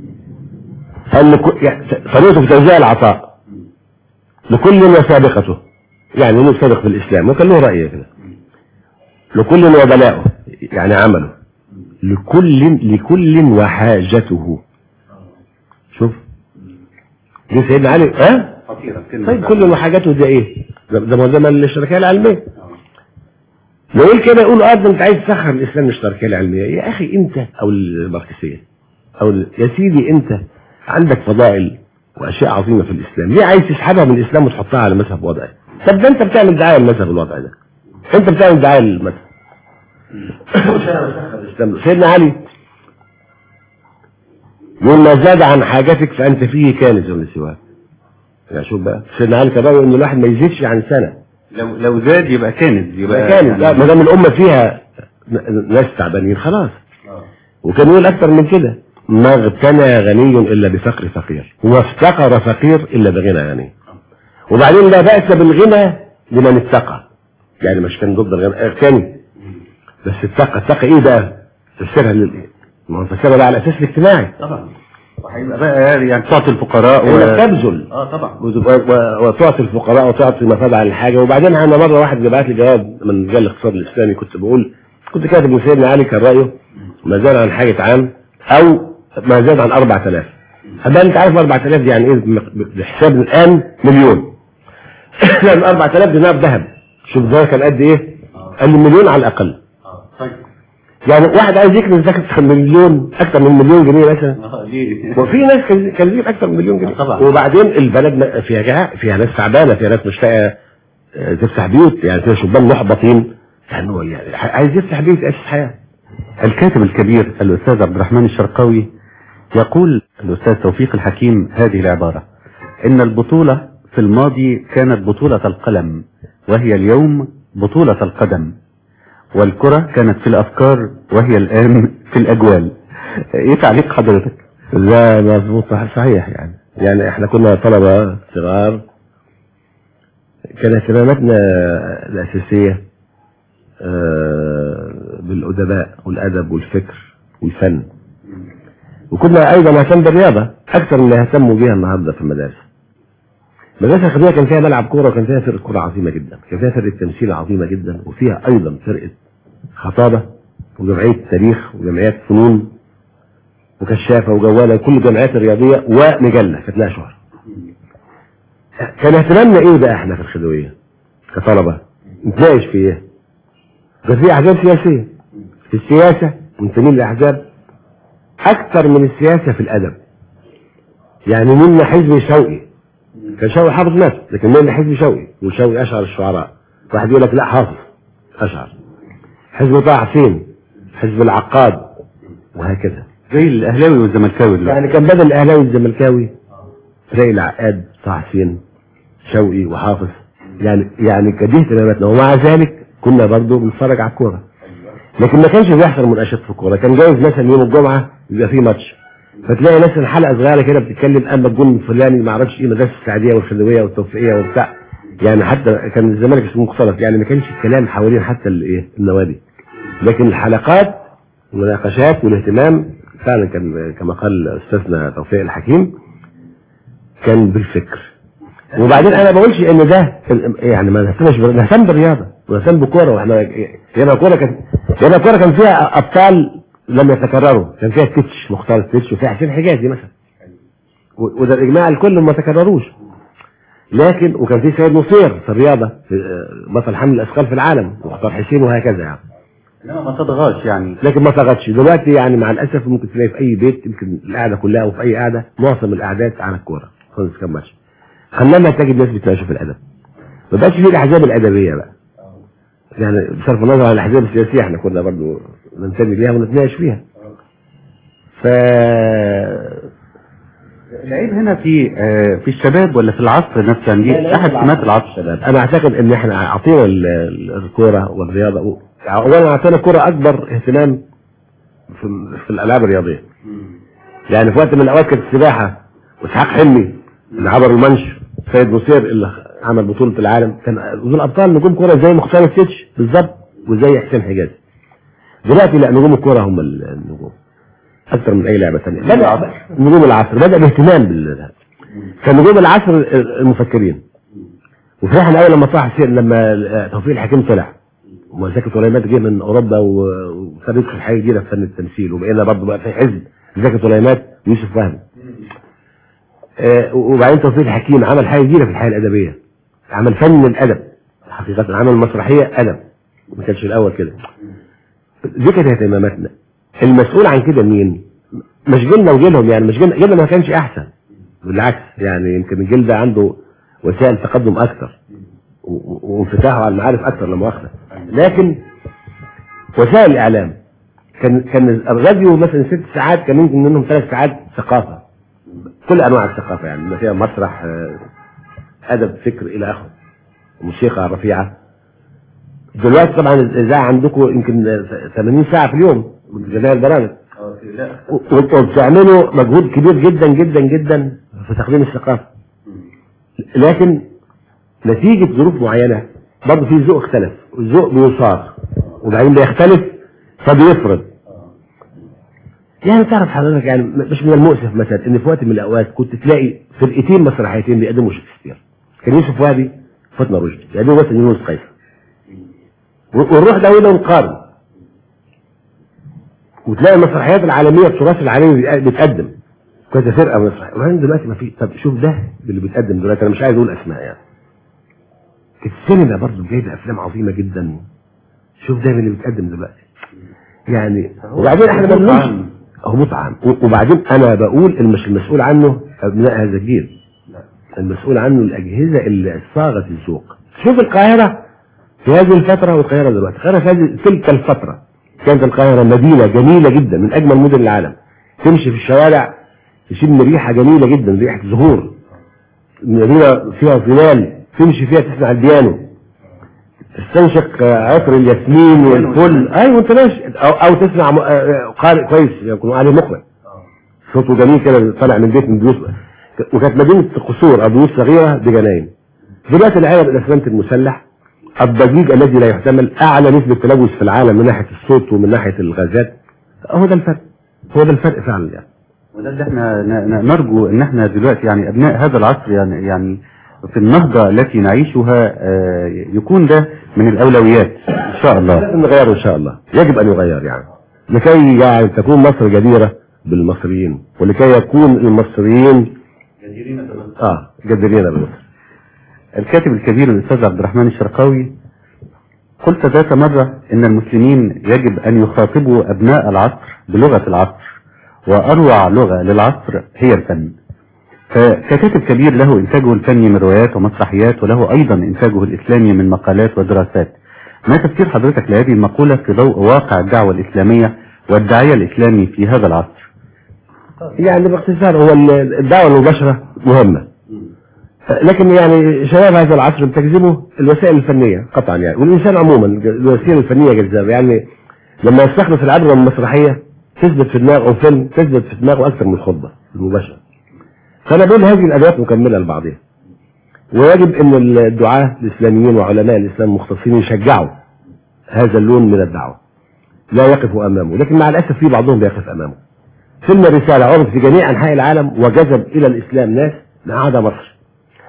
قال لكل يعني طريقته في توزيع العطاء لكل وسابقته يعني له سابق في الاسلام وكان له راي كده لكل وبلاؤه يعني عمله لكل لكل وحاجته شوف دي سيدنا علي ها خطيرة كلمة طيب كل وحاجته ده ايه ده ده ما ده ما الاشتراكيه العلميه نقول كده يقول اه ده انت عايز تسخر الاسلام الاشتراكيه العلميه يا اخي انت او الماركسيه او ال- يا سيدي انت عندك فضائل واشياء عظيمه في الاسلام ليه عايز تسحبها من الاسلام وتحطها على مذهب وضعي طب ده انت بتعمل دعايه لمذهب الوضع ده انت بتعمل دعايه للمذهب الإسلام. سيدنا علي يقول ما زاد عن حاجتك فانت فيه كانز ولا سواه يعني شوف بقى سيدنا علي كان رأيه ان الواحد ما يزيدش عن سنه لو لو زاد يبقى كانز يبقى كانز لا، ما دام الامه فيها ن- ناس تعبانين خلاص وكان يقول اكتر من كده ما اغتنى غني الا بفقر فقير وافتقر فقير الا بغنى غني وبعدين لا باس بالغنى لمن اتقى يعني مش كان ضد الغنى اغتني بس اتقى اتقى ايه بقى تفسيرها للايه ما هو تفسيرها بقى على الاساس الاجتماعي طبعا وهيبقى بقى يعني تعطي الفقراء انك تبذل اه طبعا و- و- وتعطي الفقراء وتعطي مفاد على الحاجه وبعدين انا مره واحد بعت لي جواب من مجال الاقتصاد الاسلامي كنت بقول كنت كاتب ان سيدنا علي كان رايه ما زاد عن حاجه عام او ما زاد عن 4000 هبقى انت عارف 4000 دي يعني ايه بم- بحساب الان مليون لان 4000 دينار ذهب شوف ده كان قد ايه؟ قال لي مليون على الاقل اه طيب يعني واحد عايز يكنز زكاه مليون اكثر من مليون جنيه مثلا اه ليه وفي ناس كان كان يجيب اكتر من مليون جنيه طبعا. وبعدين البلد ما- فيها جهاء فيها ناس تعبانه فيها ناس مشتاقه آه، تفتح بيوت يعني فيها شبان محبطين يعني هو يعني عايز يفتح بيت ياسس حياه الكاتب الكبير الأستاذ عبد الرحمن الشرقاوي يقول الأستاذ توفيق الحكيم هذه العبارة إن البطولة في الماضي كانت بطولة القلم وهي اليوم بطولة القدم والكرة كانت في الأفكار وهي الآن في الأجوال إيه تعليق حضرتك؟ لا مظبوط صح- صحيح يعني يعني احنا كنا طلبة صغار كان اهتماماتنا الأساسية آه، بالأدباء والأدب والفكر والفن وكنا أيضا نهتم بالرياضة أكثر من اللي يهتموا بيها النهاردة في المدارس المدرسة الخدمية كان فيها ملعب كورة وكان فيها فرقة كورة عظيمة جدا كان فيها فرقة تمثيل عظيمة جدا وفيها أيضا فرقة خطابة وجمعية تاريخ وجمعيات فنون وكشافه وجواله كل الجمعيات الرياضيه ومجله كانت لها شهر. كان اهتمامنا ايه بقى احنا في الخدويه كطلبه؟ نتناقش في ايه؟ كان في احزاب سياسيه. في السياسه منتمين لاحزاب اكثر من السياسه في الادب. يعني منا حزب شوقي كان شوقي حافظ نفسه لكن منا حزب شوقي وشوقي اشعر الشعراء. واحد يقول لك لا حافظ اشعر. حزب طه حسين حزب العقاد وهكذا. زي الأهلاوي والزملكاوي دلوقتي يعني كان بدل الاهلاوي الزملكاوي تلاقي العقاد طه حسين شوقي وحافظ يعني يعني كان دي اهتماماتنا ومع ذلك كنا برضه بنتفرج على الكوره لكن ما كانش بيحصل مناقشات في الكوره كان جايز مثلا يوم الجمعه يبقى فيه ماتش فتلاقي مثلا حلقه صغيره كده بتتكلم اما الجون الفلاني ما اعرفش ايه مدرسه السعديه والخدويه والتوفيقيه وبتاع يعني حتى كان الزمالك اسمه مختلط يعني ما كانش الكلام حوالين حتى الايه النوادي لكن الحلقات والمناقشات والاهتمام فعلا كان كما قال استاذنا توفيق الحكيم كان بالفكر وبعدين انا ما بقولش ان ده يعني ما نهتمش بال- نهتم بالرياضه ونهتم بالكوره واحنا ياما كوره كان ياما كوره كان فيها ابطال لم يتكرروا كان فيها تتش مختار تتش وفيها حسين حجازي مثلا و- وده الاجماع الكل ما تكرروش لكن وكان في سيد نصير في الرياضه في آه، بطل حمل الاثقال في العالم ومختار حسين وهكذا يعني لا ما تضغطش يعني لكن ما طغتش دلوقتي يعني مع الاسف ممكن تلاقي في اي بيت يمكن القعده كلها وفي اي قعده معظم القعدات على الكوره خالص كم ماتش خلانا تجد ناس بتناقشوا في الادب ما بقاش في الاحزاب الادبيه بقى يعني بصرف النظر عن الاحزاب السياسيه احنا كنا برضو ننتمي ليها ونتناقش فيها ف العيب هنا في آه، في الشباب ولا في العصر نفسه يعني دي احد سمات العصر الشباب انا اعتقد ان احنا اعطينا ال- ال- الكوره والرياضه و- اولا اعطينا الكوره اكبر اهتمام في, في الالعاب الرياضيه يعني في وقت من الاوقات كانت السباحه واسحاق حلمي اللي عبر المنش سيد نصير اللي عمل بطوله العالم كان دول ابطال نجوم كوره زي مختار السيتش بالظبط وزي حسين حجازي دلوقتي لا نجوم الكوره هم ال- النجوم اكثر من اي لعبه ثانيه بدا نجوم العصر بدا الاهتمام بال كان نجوم العصر المفكرين وفرحنا قوي لما طه حسين لما توفيق الحكيم طلع وزكي طليمات جه من اوروبا و- وخد يدخل حاجه جديده في فن التمثيل وبقينا برضه بقى في حزب زكي طليمات ويوسف وهبي آه، وبعدين توفيق الحكيم عمل حاجه جديده في الحياه الادبيه عمل فن الادب حقيقه عمل مسرحيه ادب ما كانش الاول كده دي كانت اهتماماتنا المسؤول عن كده مين؟ مش جيلنا وجيلهم يعني مش جيلنا جيلنا ما كانش احسن بالعكس يعني يمكن الجيل ده عنده وسائل تقدم اكثر و- و- وانفتاحه على المعارف اكثر لما واخده لكن وسائل الاعلام كان كان الراديو مثلا ست ساعات كان ممكن منهم ثلاث ساعات ثقافه كل انواع الثقافه يعني بما فيها مسرح آه، ادب فكر الى اخره موسيقى رفيعه دلوقتي طبعا الاذاعه عندكم يمكن آه، 80 ساعه في اليوم من جميع البرامج و- وبتعملوا مجهود كبير جدا جدا جدا في تقديم الثقافه لكن نتيجه ظروف معينه برضه في ذوق اختلف الذوق بيصار وبعدين بيختلف فبيفرض يعني تعرف حضرتك يعني مش من المؤسف مثلا ان في وقت من الاوقات كنت تلاقي فرقتين مسرحيتين بيقدموا شكسبير كان يوسف وهبي فاطمه رشدي بيقدموا مثلا يونس قيصر و- ونروح دولة ونقارن وتلاقي المسرحيات العالميه التراث العالمي بيق- بيتقدم كذا فرقه مسرحيه وبعدين دلوقتي ما في طب شوف ده اللي بيتقدم دلوقتي انا مش عايز اقول اسماء يعني السينما برضه جايبه افلام عظيمه جدا شوف ده اللي بيتقدم دلوقتي يعني وبعدين احنا ما بنقولش هو مطعم و- وبعدين انا بقول المش المسؤول عنه ابناء هذا الجيل المسؤول عنه الاجهزه اللي صاغت الذوق شوف القاهره في هذه الفتره والقاهره دلوقتي القاهره في هذه تلك الفتره كانت القاهره مدينه جميله جدا من اجمل مدن العالم تمشي في الشوارع تشم ريحه جميله جدا ريحه زهور مدينة فيها ظلال تمشي فيها تسمع البيانو تستنشق آه، عطر الياسمين والفل ايوه وانت ماشي او, أو تسمع م- آه، قارئ كويس يكون عليه مقرئ صوته جميل كده طالع من بيت من بيوت وكانت مدينة قصور او بيوت صغيرة بجناين دلوقتي العالم الاسمنت المسلح الضجيج الذي لا يحتمل اعلى نسبة تلوث في العالم من ناحية الصوت ومن ناحية الغازات هو ده الفرق هو ده الفرق فعلا يعني وده اللي احنا ن- ن- نرجو ان احنا دلوقتي يعني ابناء هذا العصر يعني يعني في النهضة التي نعيشها آه، يكون ده من الاولويات ان شاء الله لازم نغيره ان شاء الله يجب ان يغير يعني لكي يعني تكون مصر جديرة بالمصريين ولكي يكون المصريين اه جديرين بمصر الكاتب الكبير الاستاذ عبد الرحمن الشرقاوي قلت ذات مرة ان المسلمين يجب ان يخاطبوا ابناء العصر بلغة العصر واروع لغة للعصر هي الفن فككاتب كبير له انتاجه الفني من روايات ومسرحيات وله ايضا انتاجه الاسلامي من مقالات ودراسات ما تفسير حضرتك لهذه المقولة في ضوء واقع الدعوة الاسلامية والداعية الاسلامي في هذا العصر يعني باختصار هو ال- الدعوة المباشرة مهمة لكن يعني شباب هذا العصر بتجذبه الوسائل الفنية قطعا يعني والإنسان عموما الوسائل الفنية جذابة يعني لما يستخلص العبرة من المسرحية تثبت في دماغه أو فيلم تثبت في دماغه أكثر من الخطبة المباشرة فأنا بقول هذه الأدوات مكملة لبعضها ويجب أن الدعاة الإسلاميين وعلماء الإسلام المختصين يشجعوا هذا اللون من الدعوة لا يقفوا أمامه لكن مع الأسف في بعضهم بيقف أمامه فيلم الرسالة عرض في جميع أنحاء العالم وجذب إلى الإسلام ناس ما عدا مصر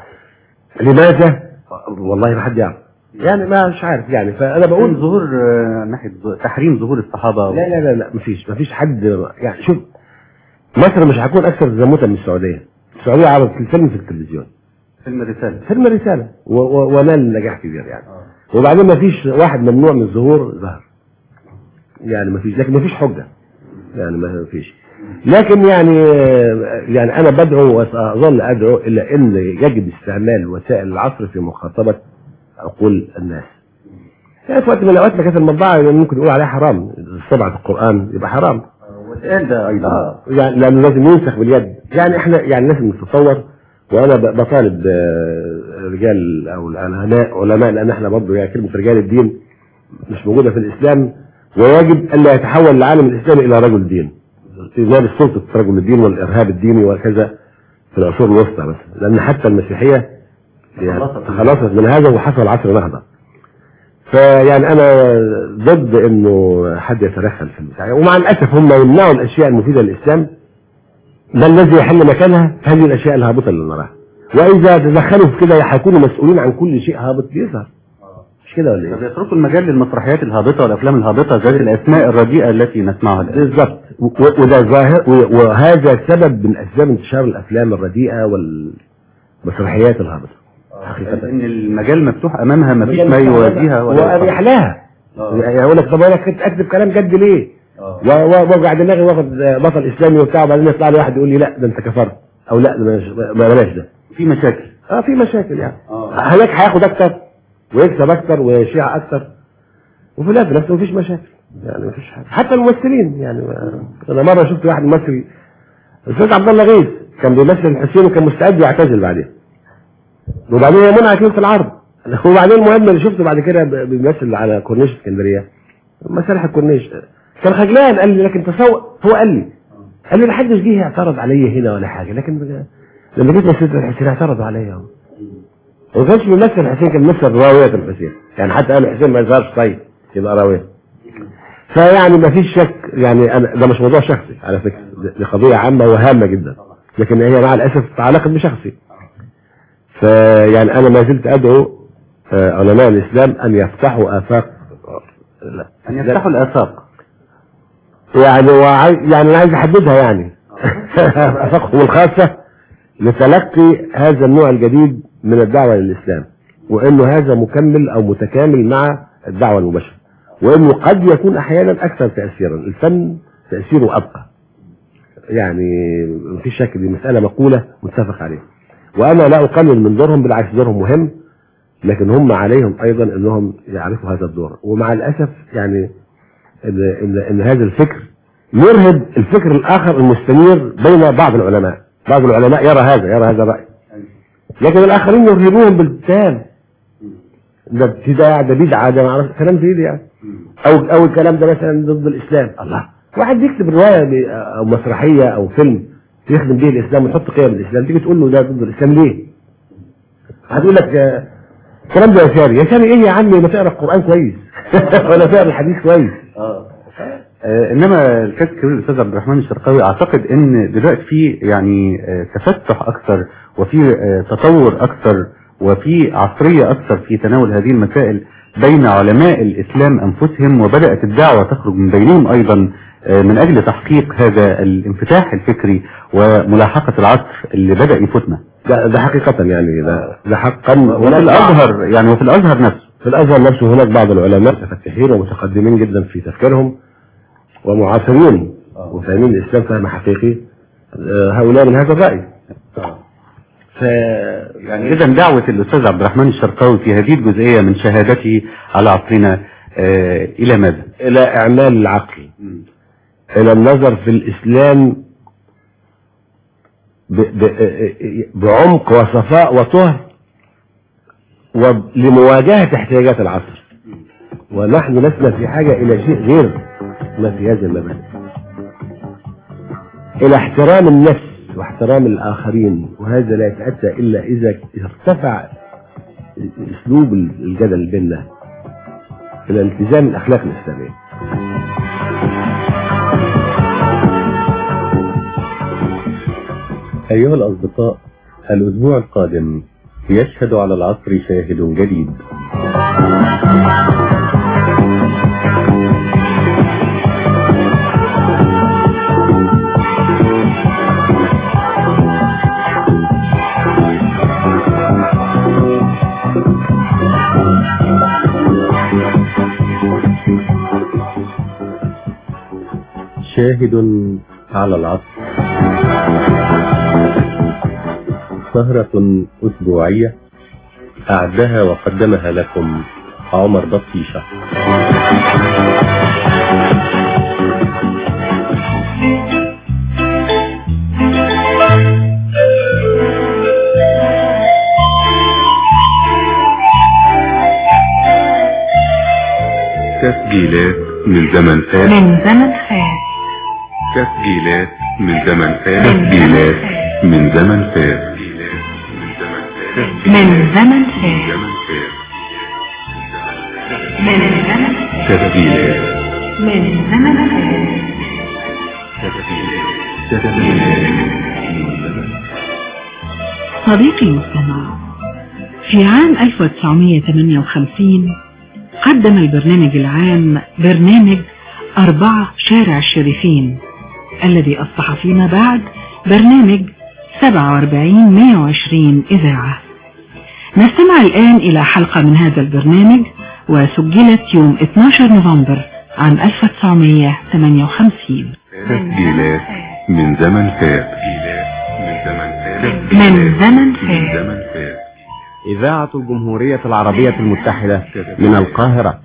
لماذا؟ والله ما حد يعرف يعني ما مش عارف يعني فأنا بقول بقول ظهور آه، ناحية ظ- تحريم ظهور الصحابة لا لا لا لا مفيش مفيش حد يعني شوف مصر مش هتكون أكثر تزمتا من السعودية السعودية عرضت الفيلم في التلفزيون فيلم الرسالة فيلم رسالة و- و- ونال نجاح كبير يعني وبعدين ما فيش واحد ممنوع من الظهور ظهر يعني ما فيش لكن ما فيش حجة يعني ما فيش لكن يعني يعني انا بدعو واظل ادعو الى ان يجب استعمال وسائل العصر في مخاطبة عقول الناس يعني في وقت من الاوقات ما كانت المطبعة ممكن نقول عليها حرام طبعة القرآن يبقى حرام واتقال ده ايضا اه يعني لانه لازم ينسخ باليد يعني احنا يعني لازم نتطور وانا ب- بطالب آه، رجال او العلماء علماء لان احنا برضه يعني كلمه رجال الدين مش موجوده في الاسلام ويجب الا يتحول العالم الاسلامي الى رجل دين ينال سلطه رجل الدين والارهاب الديني وكذا في العصور الوسطى مثلا لان حتى المسيحيه يعني تخلصت. تخلصت من هذا وحصل عصر نهضه فيعني انا ضد انه حد يتدخل في المساعدة ومع الاسف هم يمنعوا الاشياء المفيده للاسلام ما الذي يحل مكانها هذه الاشياء الهابطه اللي نراها واذا تدخلوا في كده هيكونوا مسؤولين عن كل شيء هابط بيظهر مش كده ولا طب ايه؟ يتركوا المجال للمسرحيات الهابطة والأفلام الهابطة ذات الأسماء الرديئة التي نسمعها الآن بالظبط و- و- وده ظاهر و- وهذا سبب من اسباب انتشار الافلام الرديئه والمسرحيات الهابطه حقيقه إن المجال مفتوح أمامها ما فيش ما يوازيها ولا واريح لها آه. يعني يقول لك طب انا كنت اكتب كلام جد ليه؟ آه. و- و- واوجع دماغي واخد بطل اسلامي وبتاع وبعدين يطلع لي واحد يقول لي لا ده انت كفرت او لا ده مش- ما بلاش ده في مشاكل اه في مشاكل يعني آه. هناك هياخد اكتر ويكسب اكتر ويشيع اكتر وفي الاخر نفسه مفيش مشاكل يعني مفيش حاجه حتى الممثلين يعني ما- انا مره شفت واحد ممثل الاستاذ عبد الله غيث كان بيمثل الحسين وكان مستعد يعتزل بعدين وبعدين هي منع كلمه العرض وبعدين المهم اللي شفته بعد كده ب- بيمثل على كورنيش اسكندريه مسارح الكورنيش كان خجلان قال لي لكن تسوق هو قال لي قال لي ما حدش جه يعترض عليا هنا ولا حاجه لكن لما جيت مثلت الحسين اعترضوا عليا اهو وما كانش بيمثل الحسين كان بيمثل راوية الحسين يعني حتى قال الحسين ما يظهرش طيب يبقى راوية فيعني ما فيش شك يعني أنا ده مش موضوع شخصي على فكرة دي قضية عامة وهامة جدا لكن هي مع الأسف تعلقت بشخصي فيعني أنا ما زلت أدعو آه، علماء الإسلام أن يفتحوا آفاق لا أن يفتحوا الآفاق يعني وعايز يعني أنا عايز أحددها يعني آفاقهم الخاصة لتلقي هذا النوع الجديد من الدعوة للإسلام وأنه هذا مكمل أو متكامل مع الدعوة المباشرة وأنه قد يكون أحيانا أكثر تأثيرا الفن تأثيره أبقى يعني مفيش شك دي مسألة مقولة متفق عليها وأنا لا أقلل من دورهم بالعكس دورهم مهم لكن هم عليهم أيضا أنهم يعرفوا هذا الدور ومع الأسف يعني إن, إن, إن هذا الفكر يرهب الفكر الآخر المستنير بين بعض العلماء بعض العلماء يرى هذا يرى هذا الرأي لكن الاخرين يرهبوهم بالكتاب ده ابتداع ده بدعه ده ما اعرفش كلام جديد يعني او او الكلام ده مثلا ضد الاسلام الله واحد يكتب روايه ب- او مسرحيه او فيلم يخدم به الاسلام ويحط قيم الاسلام تيجي تقول له ده ضد الاسلام ليه؟ هتقول لك آه، الكلام ده يا شاري يا شاري ايه يا عمي ما تقرا القران كويس ولا تقرا الحديث كويس آه، انما الكاتب الكبير الاستاذ عبد الرحمن الشرقاوي اعتقد ان دلوقتي في يعني آه، تفتح اكثر وفي آه، تطور اكثر وفي عصريه اكثر في تناول هذه المسائل بين علماء الاسلام انفسهم وبدات الدعوه تخرج من بينهم ايضا آه، من اجل تحقيق هذا الانفتاح الفكري وملاحقه العصر اللي بدا يفوتنا ده, ده حقيقه يعني ده, ده حقا وفي الازهر يعني وفي الازهر نفسه في الازهر نفسه هناك بعض العلماء متفتحين ومتقدمين جدا في تفكيرهم ومعاصرين وفاهمين الاسلام فهم حقيقي آه، هؤلاء من هذا الراي ف يعني اذا دعوه الاستاذ عبد الرحمن الشرقاوي في هذه الجزئيه من شهادته على عصرنا آه، الى ماذا؟ الى اعمال العقل الى النظر في الاسلام ب... ب... بعمق وصفاء وطهر ولمواجهة احتياجات العصر ونحن لسنا في حاجة إلى شيء غير ما في هذا المبادئ إلى احترام النفس واحترام الآخرين وهذا لا يتأتى إلا إذا ارتفع أسلوب الجدل بيننا إلى التزام الأخلاق الإسلامية أيها الأصدقاء الأسبوع القادم يشهد على العصر شاهد جديد شاهد على العصر سهرة أسبوعية أعدها وقدمها لكم عمر بطيشة تسجيلات من زمن فات من زمن فات تسجيلات من زمن فات من تسجيلات من زمن فات من زمن فات من زمن فات تسجيلات من زمن فات صديقي المستمع في عام 1958 قدم البرنامج العام برنامج أربعة شارع الشريفين الذي أصبح فيما بعد برنامج 47 120 إذاعة نستمع الآن إلى حلقة من هذا البرنامج وسجلت يوم 12 نوفمبر عام 1958 تسجيلات من زمن فات من زمن فات زمن فات إذاعة الجمهورية العربية المتحدة من القاهرة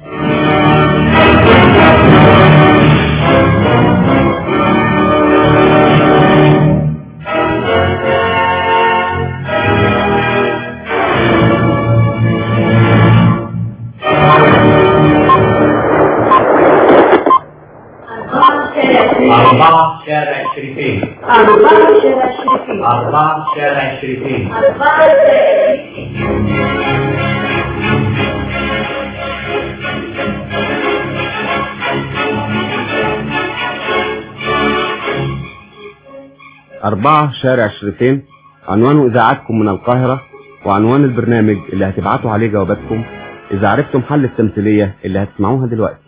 أربعة شارع الشريفين أربعة شارع الشريفين أربعة شارع الشريفين أربعة شارع الشريفين أربعة شارع الشريفين عنوان إذاعتكم من القاهرة وعنوان البرنامج اللي هتبعتوا عليه جواباتكم إذا عرفتم حل التمثيلية اللي هتسمعوها دلوقتي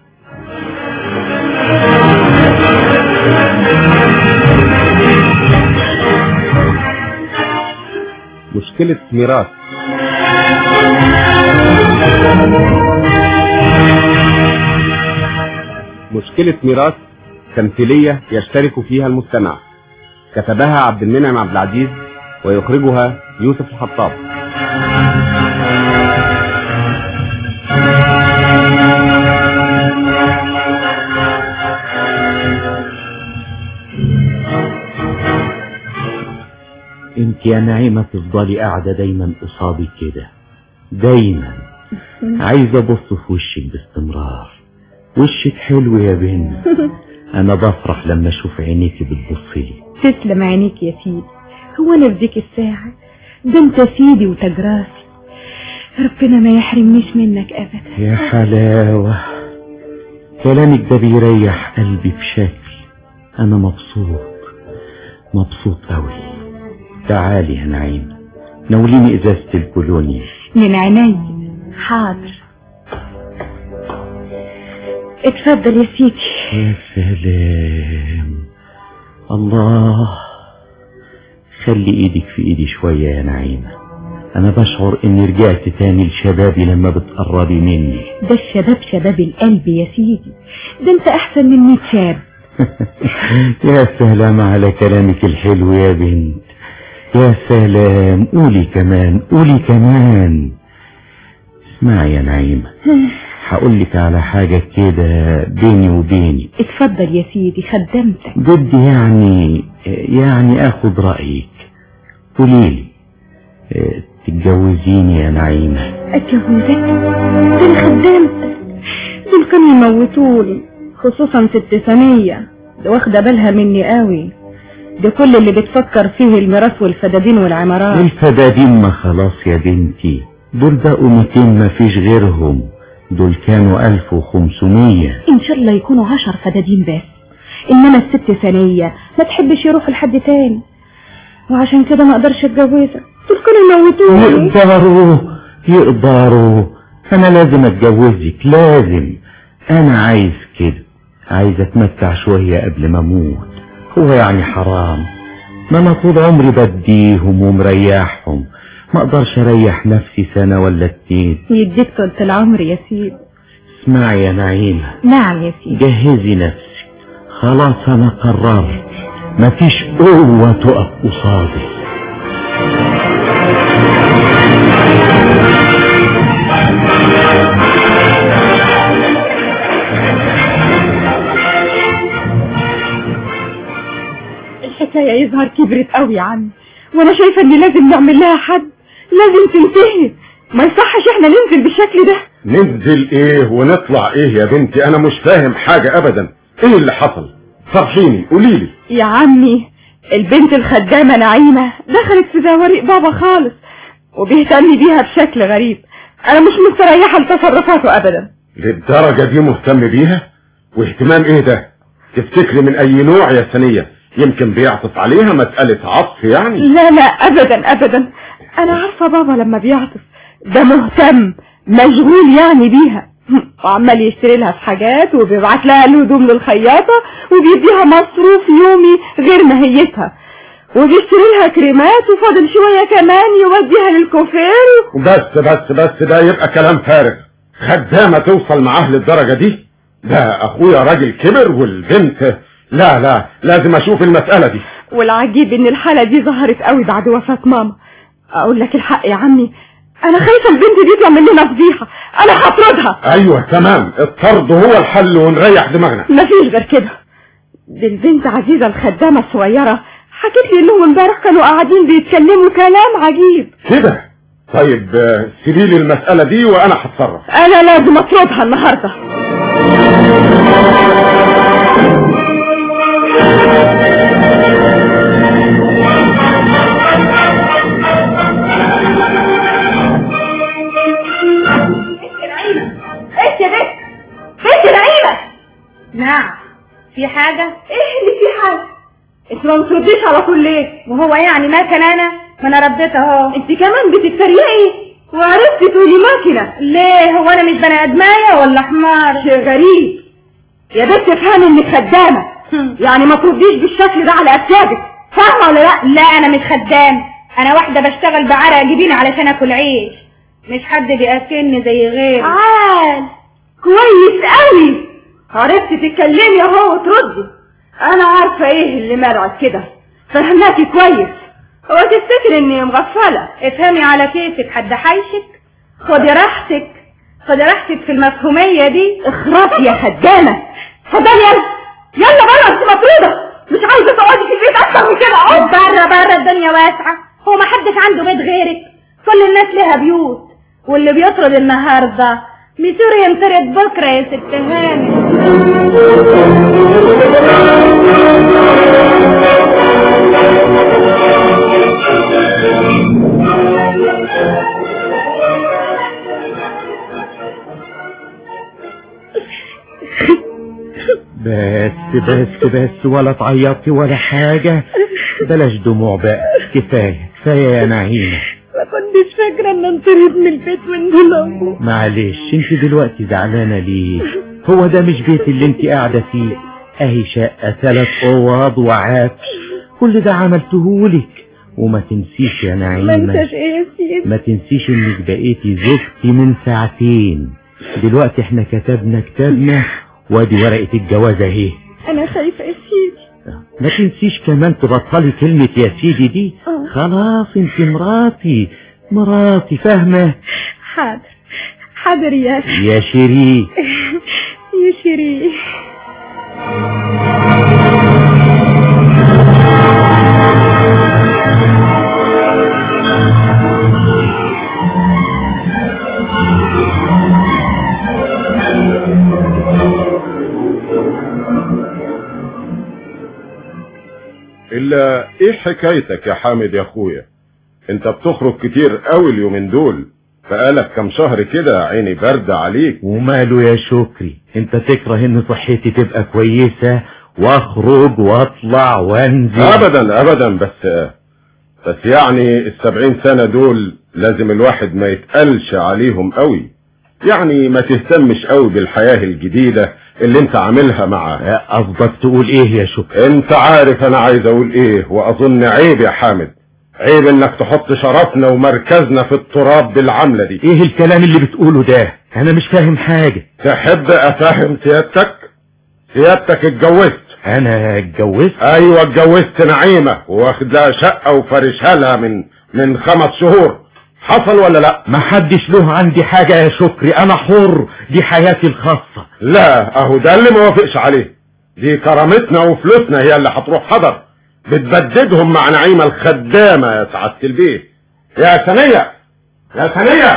مشكلة ميراث مشكلة ميراث تمثيلية يشترك فيها المستمع كتبها عبد المنعم عبد العزيز ويخرجها يوسف الحطاب انت يا نعيمة تفضلي قاعدة دايما قصادي كده دايما عايز ابص في وشك باستمرار وشك حلو يا بنت انا بفرح لما اشوف عينيكي بتبصلي تسلم عينيك يا سيدي هو انا في ديك الساعة ده انت سيدي وتجراسي ربنا ما يحرمنيش منك ابدا يا حلاوة كلامك ده بيريح قلبي بشكل انا مبسوط مبسوط قوي تعالي يا نعيم نوليني ازازة الكولونيا من عيني حاضر اتفضل يا سيدي يا سلام الله خلي ايدك في ايدي شوية يا نعيمة انا بشعر اني رجعت تاني لشبابي لما بتقربي مني ده الشباب شباب القلب يا سيدي ده انت احسن من مية شاب يا سلام على كلامك الحلو يا بنت يا سلام قولي كمان قولي كمان اسمعي يا نعيمة هقولك على حاجة كده بيني وبيني اتفضل يا سيدي خدمتك بدي يعني يعني اخد رأيك قوليلي اه، تتجوزيني يا نعيمة اتجوزك ده انا خدمتك دول كانوا يموتوني خصوصا ست ثانية ده واخدة بالها مني قوي ده كل اللي بتفكر فيه الميراث والفدادين والعمارات الفدادين ما خلاص يا بنتي دول بقوا 200 ما فيش غيرهم دول كانوا 1500 ان شاء الله يكونوا عشر فدادين بس انما الست ثانية ما تحبش يروح لحد تاني وعشان كده ما اقدرش اتجوزك دول كانوا يموتوني يقدروا يقدروا انا لازم اتجوزك لازم انا عايز كده عايز اتمتع شوية قبل ما اموت هو يعني حرام ما انا طول عمري بديهم ومريحهم ما اقدرش اريح نفسي سنة ولا اتنين يديك طولة العمر يا سيدي اسمعي يا نعيمة نعم يا سيدي جهزي نفسك خلاص انا قررت مفيش قوة تقف قصادي الحكاية يظهر كبرت قوي يا عم وانا شايفة ان لازم نعمل لها حد لازم تنتهي ما يصحش احنا ننزل بالشكل ده ننزل ايه ونطلع ايه يا بنتي انا مش فاهم حاجة ابدا ايه اللي حصل صرحيني قوليلي يا عمي البنت الخدامة نعيمة دخلت في زوارق بابا خالص وبيهتم بيها بشكل غريب انا مش مستريحة لتصرفاته ابدا للدرجة دي مهتم بيها واهتمام ايه ده تفتكري من اي نوع يا ثانية يمكن بيعطف عليها مسألة عطف يعني لا لا ابدا ابدا انا عارفة بابا لما بيعطف ده مهتم مشغول يعني بيها وعمال يشتري لها في حاجات وبيبعت لها الهدوم للخياطة وبيديها مصروف يومي غير ماهيتها وبيشتري لها كريمات وفاضل شوية كمان يوديها للكوفير بس بس بس ده يبقى كلام فارغ خدامة توصل معاه للدرجة دي ده اخويا راجل كبر والبنت لا لا لازم اشوف المسألة دي والعجيب ان الحالة دي ظهرت قوي بعد وفاة ماما اقول لك الحق يا عمي انا خايفة البنت دي تعمل لنا فضيحة انا هطردها ايوه تمام الطرد هو الحل ونريح دماغنا مفيش غير كده دي البنت عزيزة الخدامة الصغيرة حكيت لي انهم امبارح كانوا قاعدين بيتكلموا كلام عجيب كده طيب آه، سيبي لي المسألة دي وانا هتصرف انا لازم اطردها النهاردة ايش يا بنت بنت نعيمة نعم في حاجة ايه اللي في حاجة انت ما بترديش على طول ليه وهو يعني مكن انا ما انا رديت اهو انت كمان بتتريقي وعرفتي تقولي ماكنة ليه هو انا مش بني ادمايه ولا حمار شيء غريب يا بنت افهمي انك خدامة يعني ما ترديش بالشكل ده على اكتافك فاهمة ولا لا لا انا مش خدام انا واحدة بشتغل بعرق جبين علشان اكل عيش مش حد بياكلني زي غيري عال كويس قوي عرفتي تتكلمي اهو وتردي انا عارفة ايه اللي مرعك كده فهمناكي كويس هو تفتكر اني مغفلة افهمي على كيفك حد حيشك خدي راحتك خدي راحتك في المفهومية دي اخربي يا خدامة اتفضلي يلا يلا بره انت مفروضة مش عايزة تقعدي في البيت اكتر من كده اهو بره على بره الدنيا واسعة هو ما حدش عنده بيت غيرك كل الناس لها بيوت واللي بيطرد النهاردة ميسور ينطرد بكرة يا ست هانم بس بس بس ولا تعيطي ولا حاجة بلاش دموع بقى كفاية كفاية يا نعيمة ما كنتش فاكرة ان انطرد من البيت وانضلمه معلش انت دلوقتي زعلانة ليه هو ده مش بيت اللي انت قاعدة فيه اهي شقة ثلاث اوض وعفش كل ده عملتهولك وما تنسيش يا ما نعيمة انتش ايه يا سيدي ما تنسيش انك بقيتي زوجتي من ساعتين دلوقتي احنا كتبنا كتابنا وادي ورقة الجواز اهي انا خايفة يا سيدي ما تنسيش كمان تبطلي كلمة يا سيدي دي آه. خلاص انت مراتي مراتي فاهمة حاضر حاضر يا أخي. يا شيرين يا شيرين الا ايه حكايتك يا حامد يا اخويا انت بتخرج كتير قوي اليومين دول بقالك كام شهر كده عيني باردة عليك وماله يا شكري انت تكره ان صحتي تبقى كويسة واخرج واطلع وانزل ابدا ابدا بس بس يعني السبعين سنة دول لازم الواحد ما يتقلش عليهم قوي يعني ما تهتمش قوي بالحياة الجديدة اللي انت عاملها مع قصدك تقول ايه يا شكري انت عارف انا عايز اقول ايه واظن عيب يا حامد عيب انك تحط شرفنا ومركزنا في التراب بالعملة دي ايه الكلام اللي بتقوله ده انا مش فاهم حاجة تحب افهم سيادتك سيادتك اتجوزت انا اتجوزت ايوه اتجوزت نعيمة واخد لها شقة وفرشها لها من من خمس شهور حصل ولا لا ما حدش له عندي حاجة يا شكري انا حر دي حياتي الخاصة لا اهو ده اللي ما وافقش عليه دي كرامتنا وفلوسنا هي اللي هتروح حضر بتبددهم مع نعيمة الخدامة يا سعادة البيت يا ثانية يا ثانية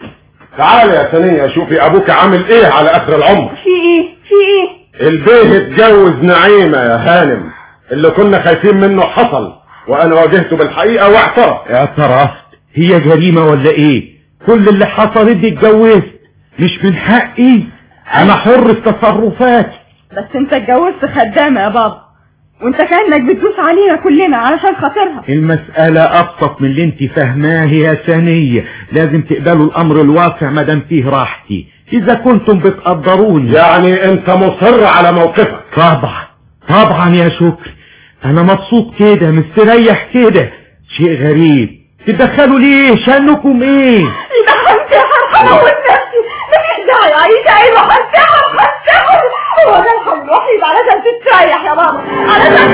تعالي يا ثانية شوفي ابوك عامل ايه على اخر العمر في ايه في ايه البيه اتجوز نعيمة يا هانم اللي كنا خايفين منه حصل وانا واجهته بالحقيقة واعترف اعترفت هي جريمة ولا ايه كل اللي حصل اني اتجوزت مش من حقي انا حر في تصرفاتي بس انت اتجوزت خدامة يا بابا وانت كأنك بتدوس علينا كلنا علشان خاطرها المسألة أبسط من اللي انت فاهماه يا ثانية لازم تقبلوا الأمر الواقع ما دام فيه راحتي إذا كنتم بتقدروني يعني انت مصر على موقفك طبعا طبعا يا شكري أنا مبسوط كده مستريح كده شيء غريب تدخلوا ليه شأنكم ايه يبقى خمسة يا حرحمة والنفسي مفيش داعي عايشة ايوه خمسة خمسة هو ده الحل الوحيد علشان تستريح يا بابا علشان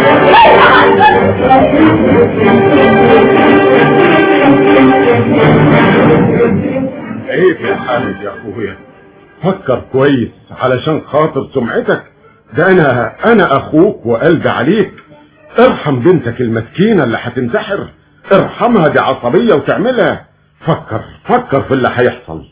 تستريح عيب يا حامد يا اخويا فكر كويس علشان خاطر سمعتك ده انا انا اخوك وقلبي عليك ارحم بنتك المسكينة اللي هتنتحر ارحمها دي عصبية وتعملها فكر فكر في اللي هيحصل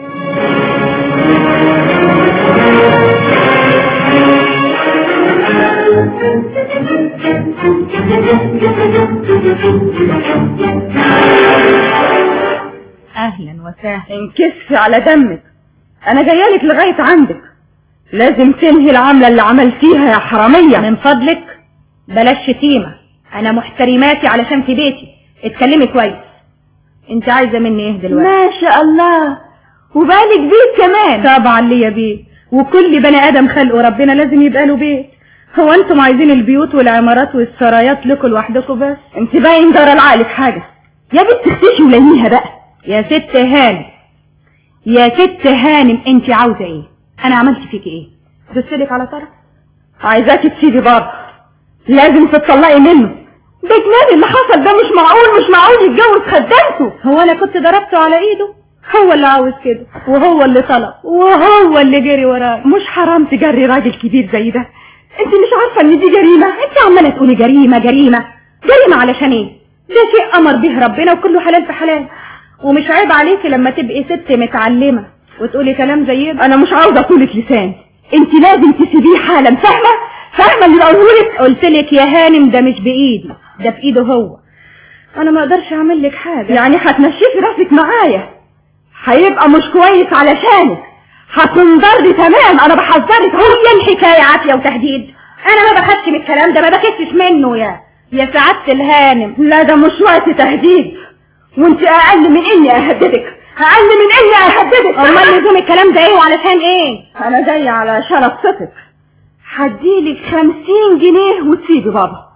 اهلا وسهلا انكسف على دمك انا جايالك لغاية عندك لازم تنهي العملة اللي عملتيها يا حرامية من فضلك بلاش شتيمة انا محترماتي علشان في بيتي اتكلمي كويس انت عايزة مني ايه دلوقتي ما شاء الله وبالك بيت كمان طبعا ليا بيت وكل بني ادم خلقه ربنا لازم يبقى له بيت هو انتم عايزين البيوت والعمارات والسرايات لكم لوحدكم بس انت باين دار العقلك حاجة يا بنت اختشي ولينيها بقى يا ست هانم يا ست هانم انت عاوزة ايه انا عملت فيك ايه دستلك على طرف عايزاكي تسيبي بابا لازم تتطلقي منه ده جنان اللي حصل ده مش معقول مش معقول يتجوز خدامته هو انا كنت ضربته على ايده هو اللي عاوز كده وهو اللي طلب وهو اللي جري وراه مش حرام تجري راجل كبير زي ده انت مش عارفة ان دي جريمة انت عمالة تقولي جريمة جريمة جريمة علشان ايه ده شيء امر به ربنا وكله حلال في حلال ومش عيب عليكي لما تبقي ست متعلمة وتقولي كلام زي ده انا مش عاوزه طولة لسان انت لازم تسيبيه حالا فاهمه فاهمه اللي بقوله لك قلت لك يا هانم ده مش بايدي ده في ايده هو انا ما اقدرش اعمل لك حاجة يعني هتنشفي راسك معايا هيبقى مش كويس علشانك هتنضري تمام انا بحذرك هي الحكاية عافية وتهديد انا ما بخدش من الكلام ده ما بكسش منه يا يا سعادة الهانم لا ده مش وقت تهديد وانت اقل من اني اهددك اقل من اني اهددك امال لزوم الكلام ده ايه وعلشان ايه انا جاي علشان ابسطك هديلك خمسين جنيه وتسيبي بابا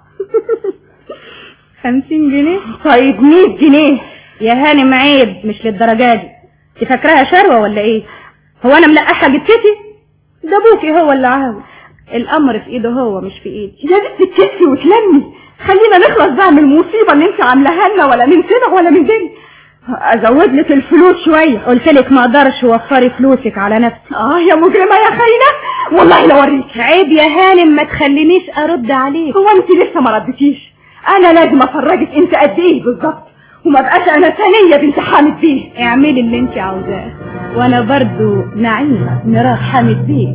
خمسين جنيه طيب مية جنيه يا هانم عيب مش للدرجة دي انت فاكراها شروة ولا ايه هو انا ملقحة جبتتي ده ابوكي هو اللي عاوز الامر في ايده هو مش في ايدي يا بنت تكفي وتلمي خلينا نخلص بقى من المصيبة اللي انت عاملاها لنا ولا من سنة ولا من دنيا ازود لك الفلوس شوية قلت لك ما اقدرش وفري فلوسك على نفسي اه يا مجرمة يا خاينة والله لو اوريك عيب يا هانم ما تخلينيش ارد عليك هو انت لسه ما ردتيش انا لازم افرجك انت قد ايه بالظبط وما بقاش انا ثانية بنت حامد بيه اعملي اللي انت عاوزاه وانا برضو نعيمة مرات حامد بيه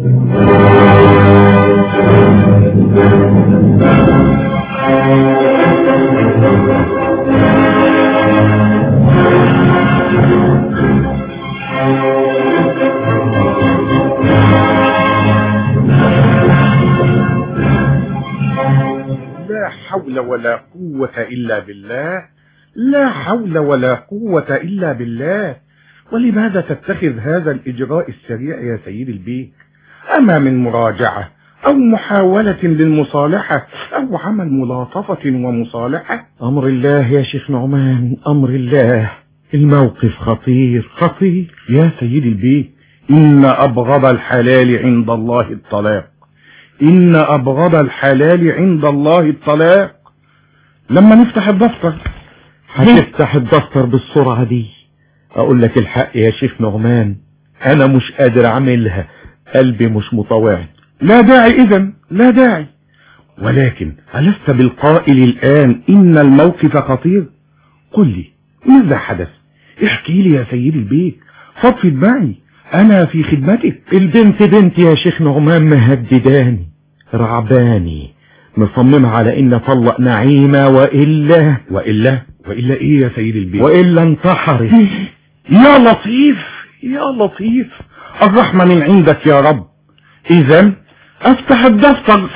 لا حول ولا قوة إلا بالله لا حول ولا قوة إلا بالله ولماذا تتخذ هذا الإجراء السريع يا سيد البيك أما من مراجعة أو محاولة للمصالحة أو عمل ملاطفة ومصالحة أمر الله يا شيخ نعمان أمر الله الموقف خطير خطير يا سيد البيك إن أبغض الحلال عند الله الطلاق إن أبغض الحلال عند الله الطلاق لما نفتح الدفتر هتفتح الدفتر بالسرعة دي أقول لك الحق يا شيخ نعمان أنا مش قادر أعملها قلبي مش مطوعد لا داعي إذا لا داعي ولكن ألست بالقائل الآن إن الموقف خطير قل لي ماذا حدث احكي لي يا سيدي البيك فضفض معي أنا في خدمتك البنت بنت يا شيخ نعمان مهدداني رعباني مصممة على إن أطلق نعيمة وإلا وإلا وإلا إيه يا سيدي البيك وإلا انتحرت يا لطيف يا لطيف الرحمة من عندك يا رب إذا أفتح الدفتر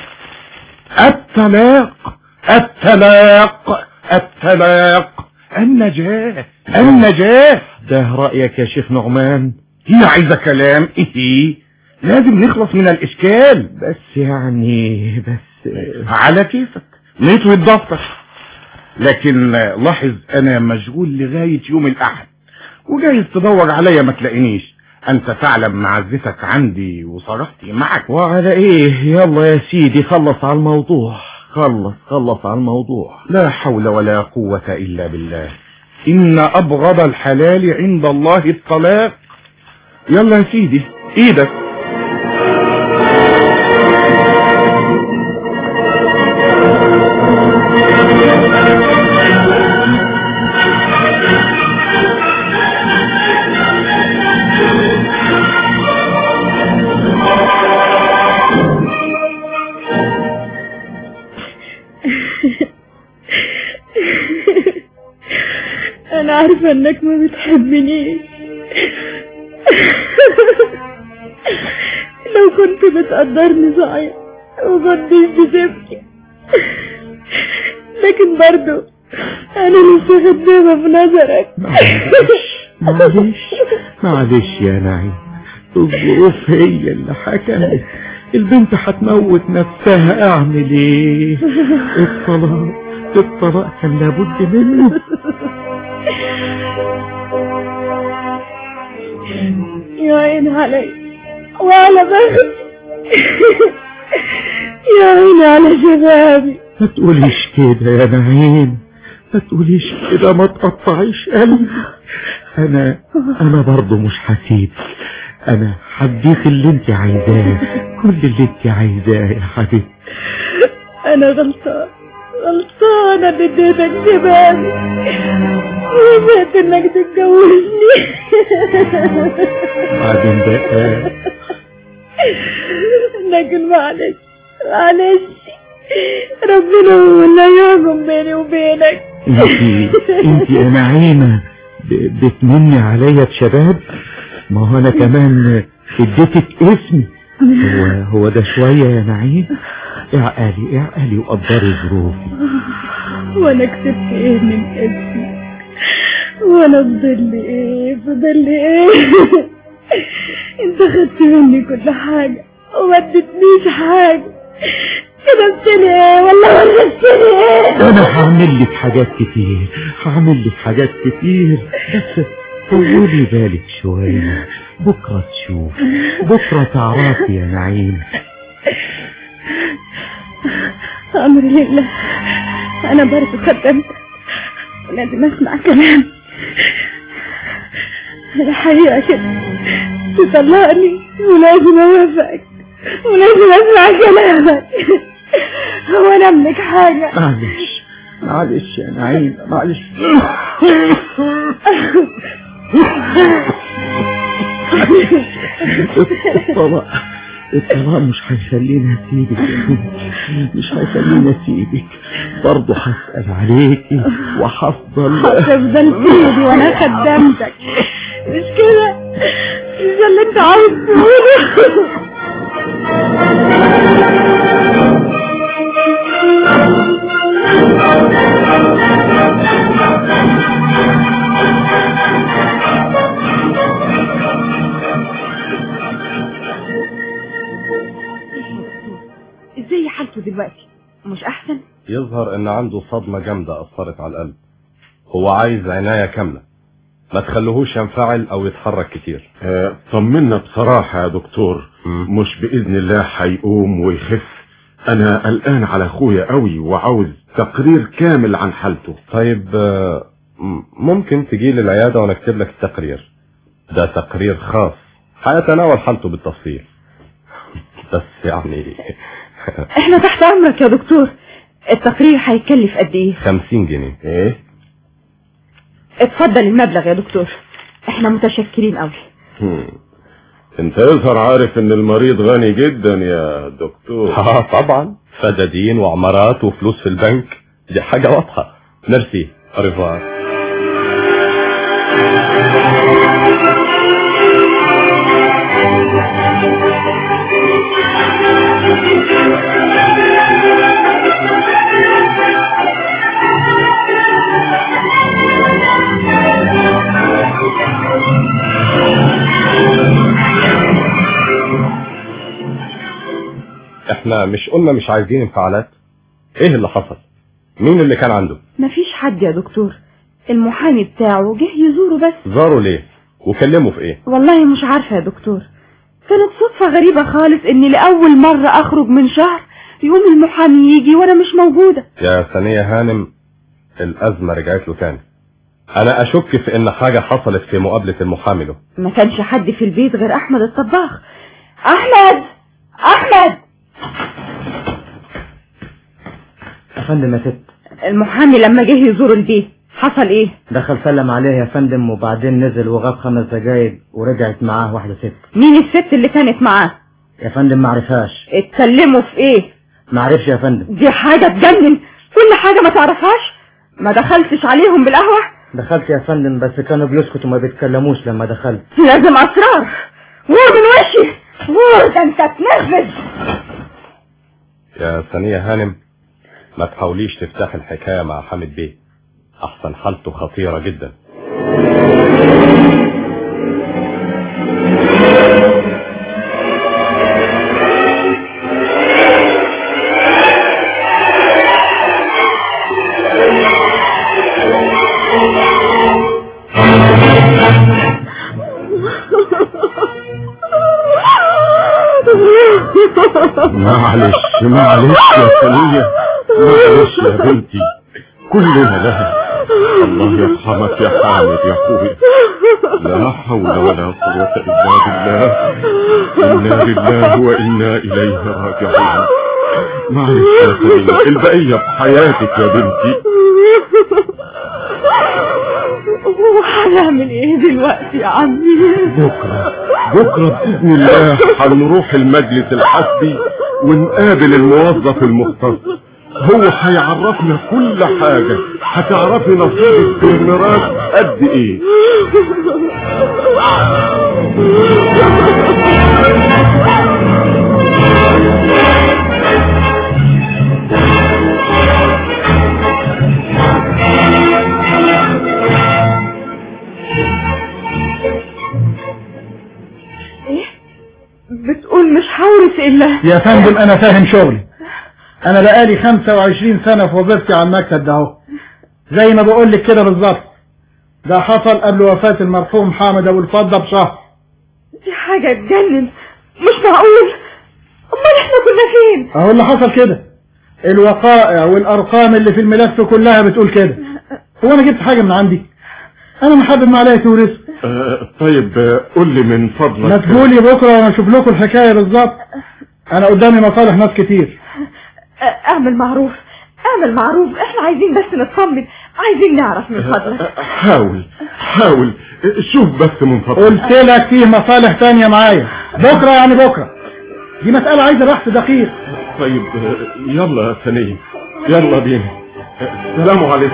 الطلاق الطلاق الطلاق النجاة النجاة ده رأيك يا شيخ نعمان هي عايزة كلام إيه لازم نخلص من الإشكال بس يعني بس على كيفك نطوي الدفتر لكن لاحظ أنا مشغول لغاية يوم الأحد وجايز تدور عليا ما تلاقينيش أنت تعلم معزتك عندي وصرحتي معك وعلى إيه يلا يا سيدي خلص على الموضوع خلص خلص على الموضوع لا حول ولا قوة إلا بالله إن أبغض الحلال عند الله الطلاق يلا يا سيدي إيدك انا عارفة انك ما بتحبنيش لو كنت بتقدرني صحيح وكنتش بتبكي لكن برضو انا لسه خدامة في نظرك معلش معلش معلش يا نعيم الظروف هي اللي حكمت البنت هتموت نفسها اعمل ايه الطلاق الطلاق كان لابد منه يا عين علي وعلى بخت يا عين على شبابي ما تقوليش كده يا نعيم ما تقوليش كده ما تقطعيش قلبي انا انا برضو مش هسيبك انا هديك اللي انت عايزاه كل اللي انت عايزاه يا حبيبتي انا غلطان غلطانة اللي اديتك شبابي وفات انك تتجوزني بعدين بقى لكن معلش معلش ربنا هو اللي هيحكم بيني وبينك انتي انتي يا نعيمة ب- بتمني عليا بشباب ما هو انا كمان اديتك اسمي هو هو ده شوية يا نعيم اعقلي اعقلي وقدري ظروفي وانا كسبت ايه من اسمي وانا فضل لي ايه فضل لي ايه انت خدت مني كل حاجة وما ادتنيش حاجة كدبتني ايه والله ورثتني ايه انا هعمل لك حاجات كتير هعمل لك حاجات كتير بس طولي بالك شوية بكرة تشوف بكرة تعرفي يا نعيم امر لله انا برضه خدمت لازم اسمع كلام الحقيقة كده تطلقني ولازم اوافقك ولازم اسمع كلامك هو انا املك حاجة معلش معلش يا نعيم معلش الطلاق الطلاق مش هيخليني اسيبك يا بنتي مش هيخليني اسيبك برضه هسأل عليكي وهفضل هتفضل سيدي وانا خدمتك مش كده مش ده اللي انت عاوز تقوله ازاي حالته دلوقتي مش احسن يظهر ان عنده صدمة جامدة اثرت على القلب هو عايز عناية كاملة ما تخليهوش ينفعل او يتحرك كتير آه، طمنا بصراحة يا دكتور مش بإذن الله هيقوم ويخف أنا قلقان على أخويا قوي وعاوز تقرير كامل عن حالته طيب آه، م- ممكن تجي لي العيادة وانا اكتب لك التقرير ده تقرير خاص هيتناول حالته بالتفصيل بس يعني احنا تحت امرك يا دكتور التقرير هيكلف قد ايه خمسين جنيه ايه اتفضل المبلغ يا دكتور احنا متشكرين قوي هم. انت يظهر عارف ان المريض غني جدا يا دكتور اه طبعا فدادين وعمارات وفلوس في البنك دي حاجة واضحة ميرسي ريفوار احنا مش قلنا مش عايزين انفعالات ايه اللي حصل مين اللي كان عنده مفيش حد يا دكتور المحامي بتاعه جه يزوره بس زاروا ليه وكلموا في ايه والله مش عارفة يا دكتور كانت صدفة غريبة خالص اني لأول مرة اخرج من شهر يقوم المحامي يجي وانا مش موجودة يا ثانية هانم الأزمة رجعت له تاني أنا أشك في إن حاجة حصلت في مقابلة المحامي له ما كانش حد في البيت غير احمد الطباخ احمد احمد يا فندم يا ست المحامي لما جه يزور البيت حصل ايه دخل سلم عليه يا فندم وبعدين نزل وغاب خمس دقايق ورجعت معاه واحدة ست مين الست اللي كانت معاه يا فندم معرفهاش اتكلموا في ايه معرفش يا فندم دي حاجة تجنن كل حاجة ما تعرفهاش ما دخلتش عليهم بالقهوة دخلت يا فندم بس كانوا بيسكتوا ما بيتكلموش لما دخلت لازم اسرار وور من وشي وور ده انت تنفذ يا ثانية هانم ما تحاوليش تفتح الحكاية مع حامد بيه أحسن حالته خطيرة جدا معلش معلش يا ثانية معلش يا بنتي كلنا لها الله يرحمك يا حامد يا اخوي لا حول ولا قوة إلا بالله إنا لله وإنا إليه راجعون معلش يا سليمة البقية في حياتك يا بنتي وهنعمل ايه دلوقتي يا عمي بكرة بكرة بإذن الله هنروح المجلس الحسبي ونقابل الموظف المختص هو هيعرفنا كل حاجة هتعرفي نصيبك في الميراث قد ايه بتقول مش هورث الا يا فندم انا فاهم شغلي انا بقالي 25 سنة في وظيفتي على المكتب ده اهو زي ما بقول لك كده بالظبط ده حصل قبل وفاة المرحوم حامد ابو الفضة بشهر دي حاجة تجنن مش معقول امال احنا كنا فين اهو اللي حصل كده الوقائع والارقام اللي في الملف كلها بتقول كده هو انا جبت حاجة من عندي انا محبب ما عليا تورث آه طيب آه، قول لي من فضلك ما تقولي بكرة وانا اشوف لكم الحكاية بالظبط انا قدامي مصالح ناس كتير اعمل معروف اعمل معروف احنا عايزين بس نطمن عايزين نعرف من فضلك حاول حاول شوف بس من فضلك قلت لك فيه مصالح تانية معايا بكرة يعني بكرة دي مسألة عايزة بحث دقيق طيب آه، يلا يا ثانية يلا بينا آه، السلام عليكم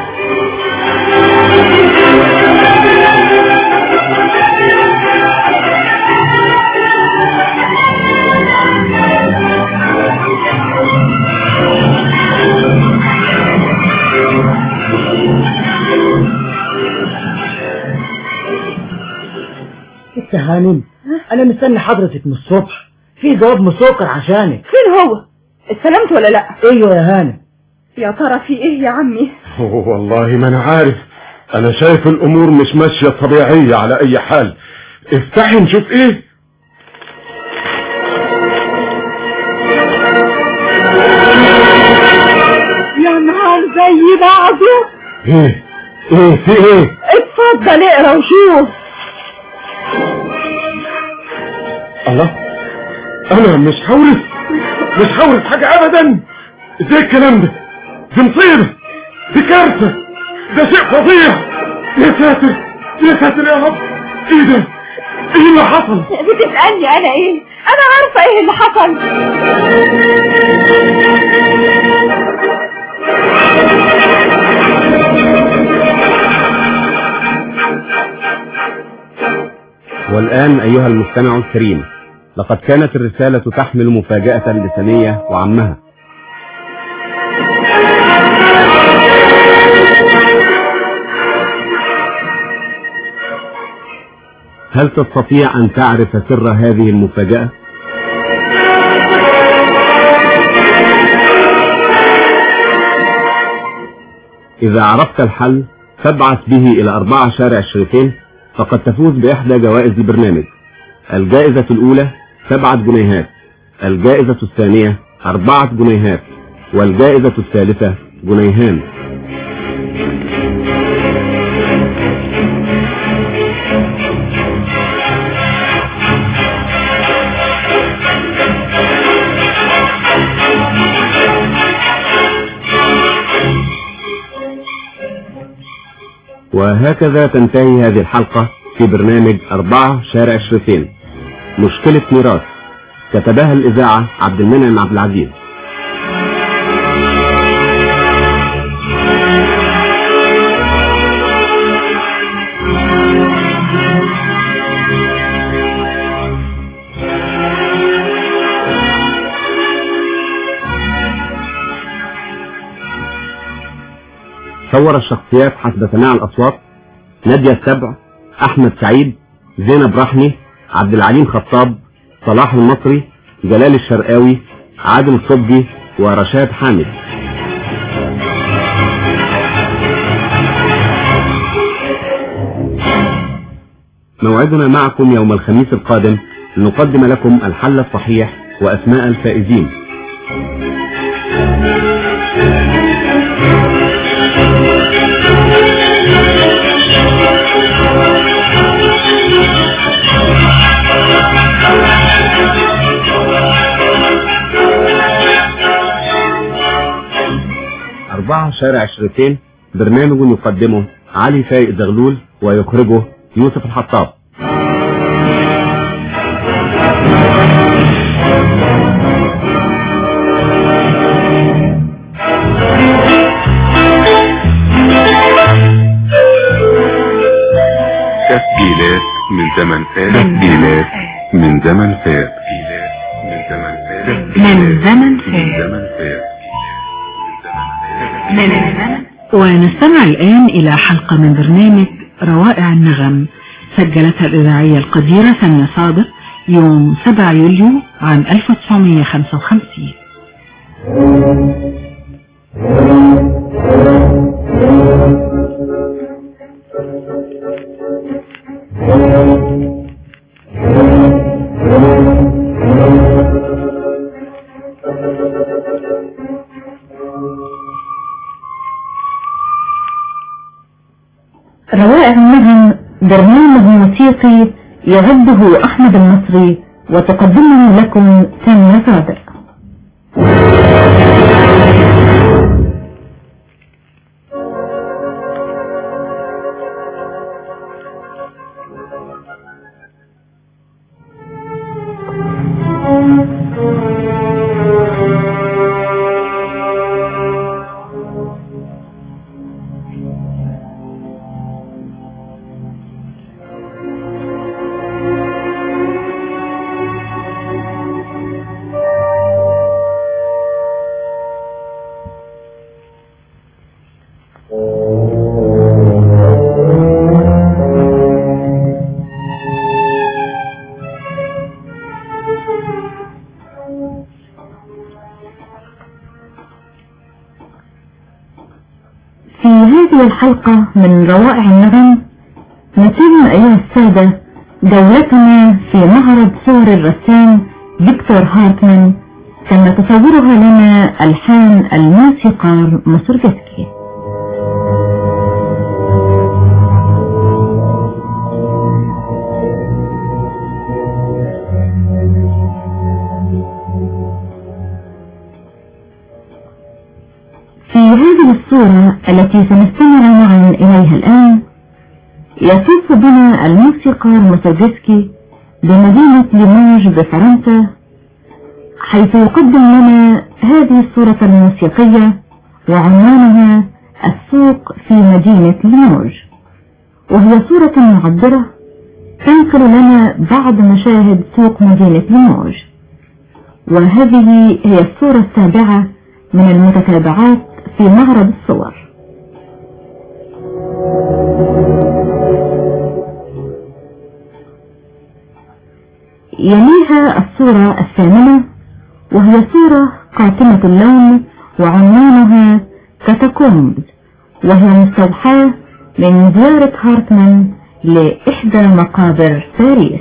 انت هانم انا مستني حضرتك من الصبح في جواب مسكر عشانك فين هو استلمت ولا لا ايوه يا هانم يا ترى في ايه يا عمي والله ما انا عارف انا شايف الامور مش ماشية طبيعية على اي حال افتحي نشوف ايه يا نهار زي بعضه ايه ايه في ايه اتفضل اقرا وشوف الله انا مش هورث مش هورث حاجة ابدا ازاي الكلام ده دي مصيبة دي كارثة ده شيء فظيع يا ساتر يا ساتر يا رب ايه ده ايه اللي حصل بتسألني انا ايه انا عارفة ايه اللي حصل والآن أيها المستمع الكريم لقد كانت الرسالة تحمل مفاجأة لسنية وعمها هل تستطيع أن تعرف سر هذه المفاجأة؟ إذا عرفت الحل فابعث به إلى أربعة شارع الشريفين فقد تفوز بإحدى جوائز البرنامج الجائزة الأولى سبعة جنيهات الجائزة الثانية أربعة جنيهات والجائزة الثالثة جنيهان وهكذا تنتهي هذه الحلقة في برنامج أربعة شارع الشريفين مشكلة ميراث كتبها الإذاعة عبد المنعم عبد العزيز صور الشخصيات حسب سماع الأصوات نادية السبع أحمد سعيد زينب رحمي عبد العليم خطاب صلاح المصري جلال الشرقاوي عادل صبجي ورشاد حامد موعدنا معكم يوم الخميس القادم نقدم لكم الحل الصحيح وأسماء الفائزين شارع الشريفين برنامج يقدمه علي فايق زغلول ويخرجه يوسف الحطاب تسجيلات من زمن فات تسجيلات من زمن فات من زمن فات من زمن فات من زمن فات من زمن ونستمع الآن إلى حلقة من برنامج روائع النغم سجلتها الإذاعية القديرة سمية صادق يوم 7 يوليو عام 1955 روائع النغم برنامج موسيقي يعده أحمد المصري وتقدمه لكم سامية صادق في هذه الحلقة من روائع النغم نتم أيها السادة جولتنا في معرض صور الرسام فيكتور هارتمان كما تصورها لنا ألحان الموسيقار مصرفسكي في هذه الصورة التي سنستمع معا إليها الآن يطوف بنا الموسيقار موسوفسكي بمدينة ليموج بفرنسا حيث يقدم لنا هذه الصورة الموسيقية وعنوانها السوق في مدينة ليموج وهي صورة معبرة تنقل لنا بعض مشاهد سوق مدينة ليموج وهذه هي الصورة السابعة من المتتابعات في معرض الصور يليها الصورة الثامنة وهي صورة قاتمة اللون وعنوانها كاتاكومبز وهي مستوحاة من زيارة هارتمان لإحدى مقابر باريس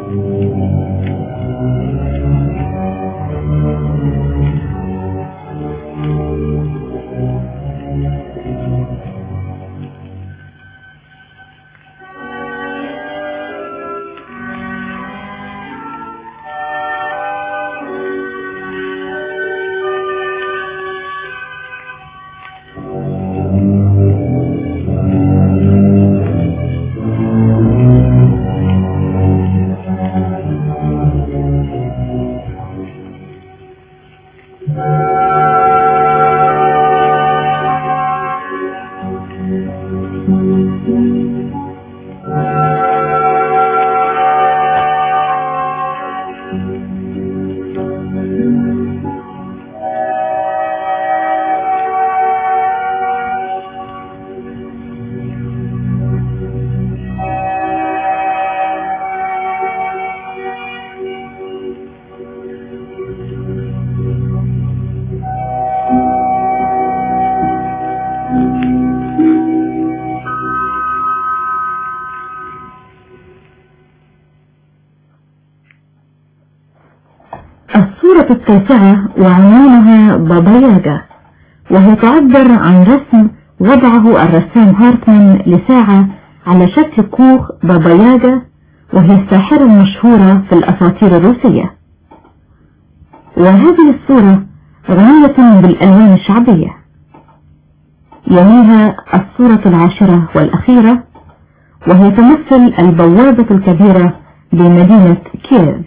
الصورة التاسعة وعنوانها بابا ياجا وهي تعبر عن رسم وضعه الرسام هارتمان لساعة على شكل كوخ بابا ياجا وهي الساحرة المشهورة في الأساطير الروسية وهذه الصورة غنية بالألوان الشعبية يليها الصورة العاشرة والأخيرة وهي تمثل البوابة الكبيرة بمدينة كييف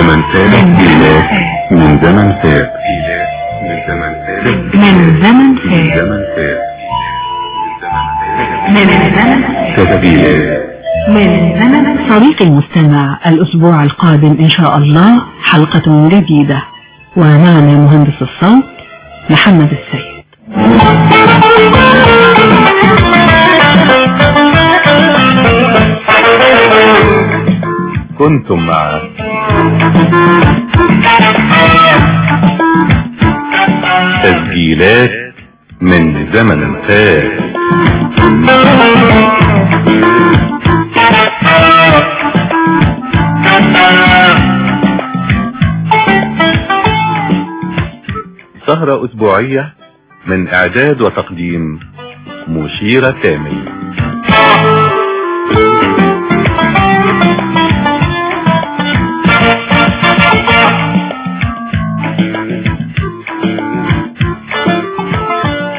زمن فات تسجيلات من زمن فات من زمن فات من زمن من فات زمن فات من زمن تسجيلات من زمن صديقي المستمع الأسبوع القادم إن شاء الله حلقة جديدة ومعنا مهندس الصوت محمد السيد كنتم مع تسجيلات من زمن فات سهرة أسبوعية من إعداد وتقديم مشيرة كامل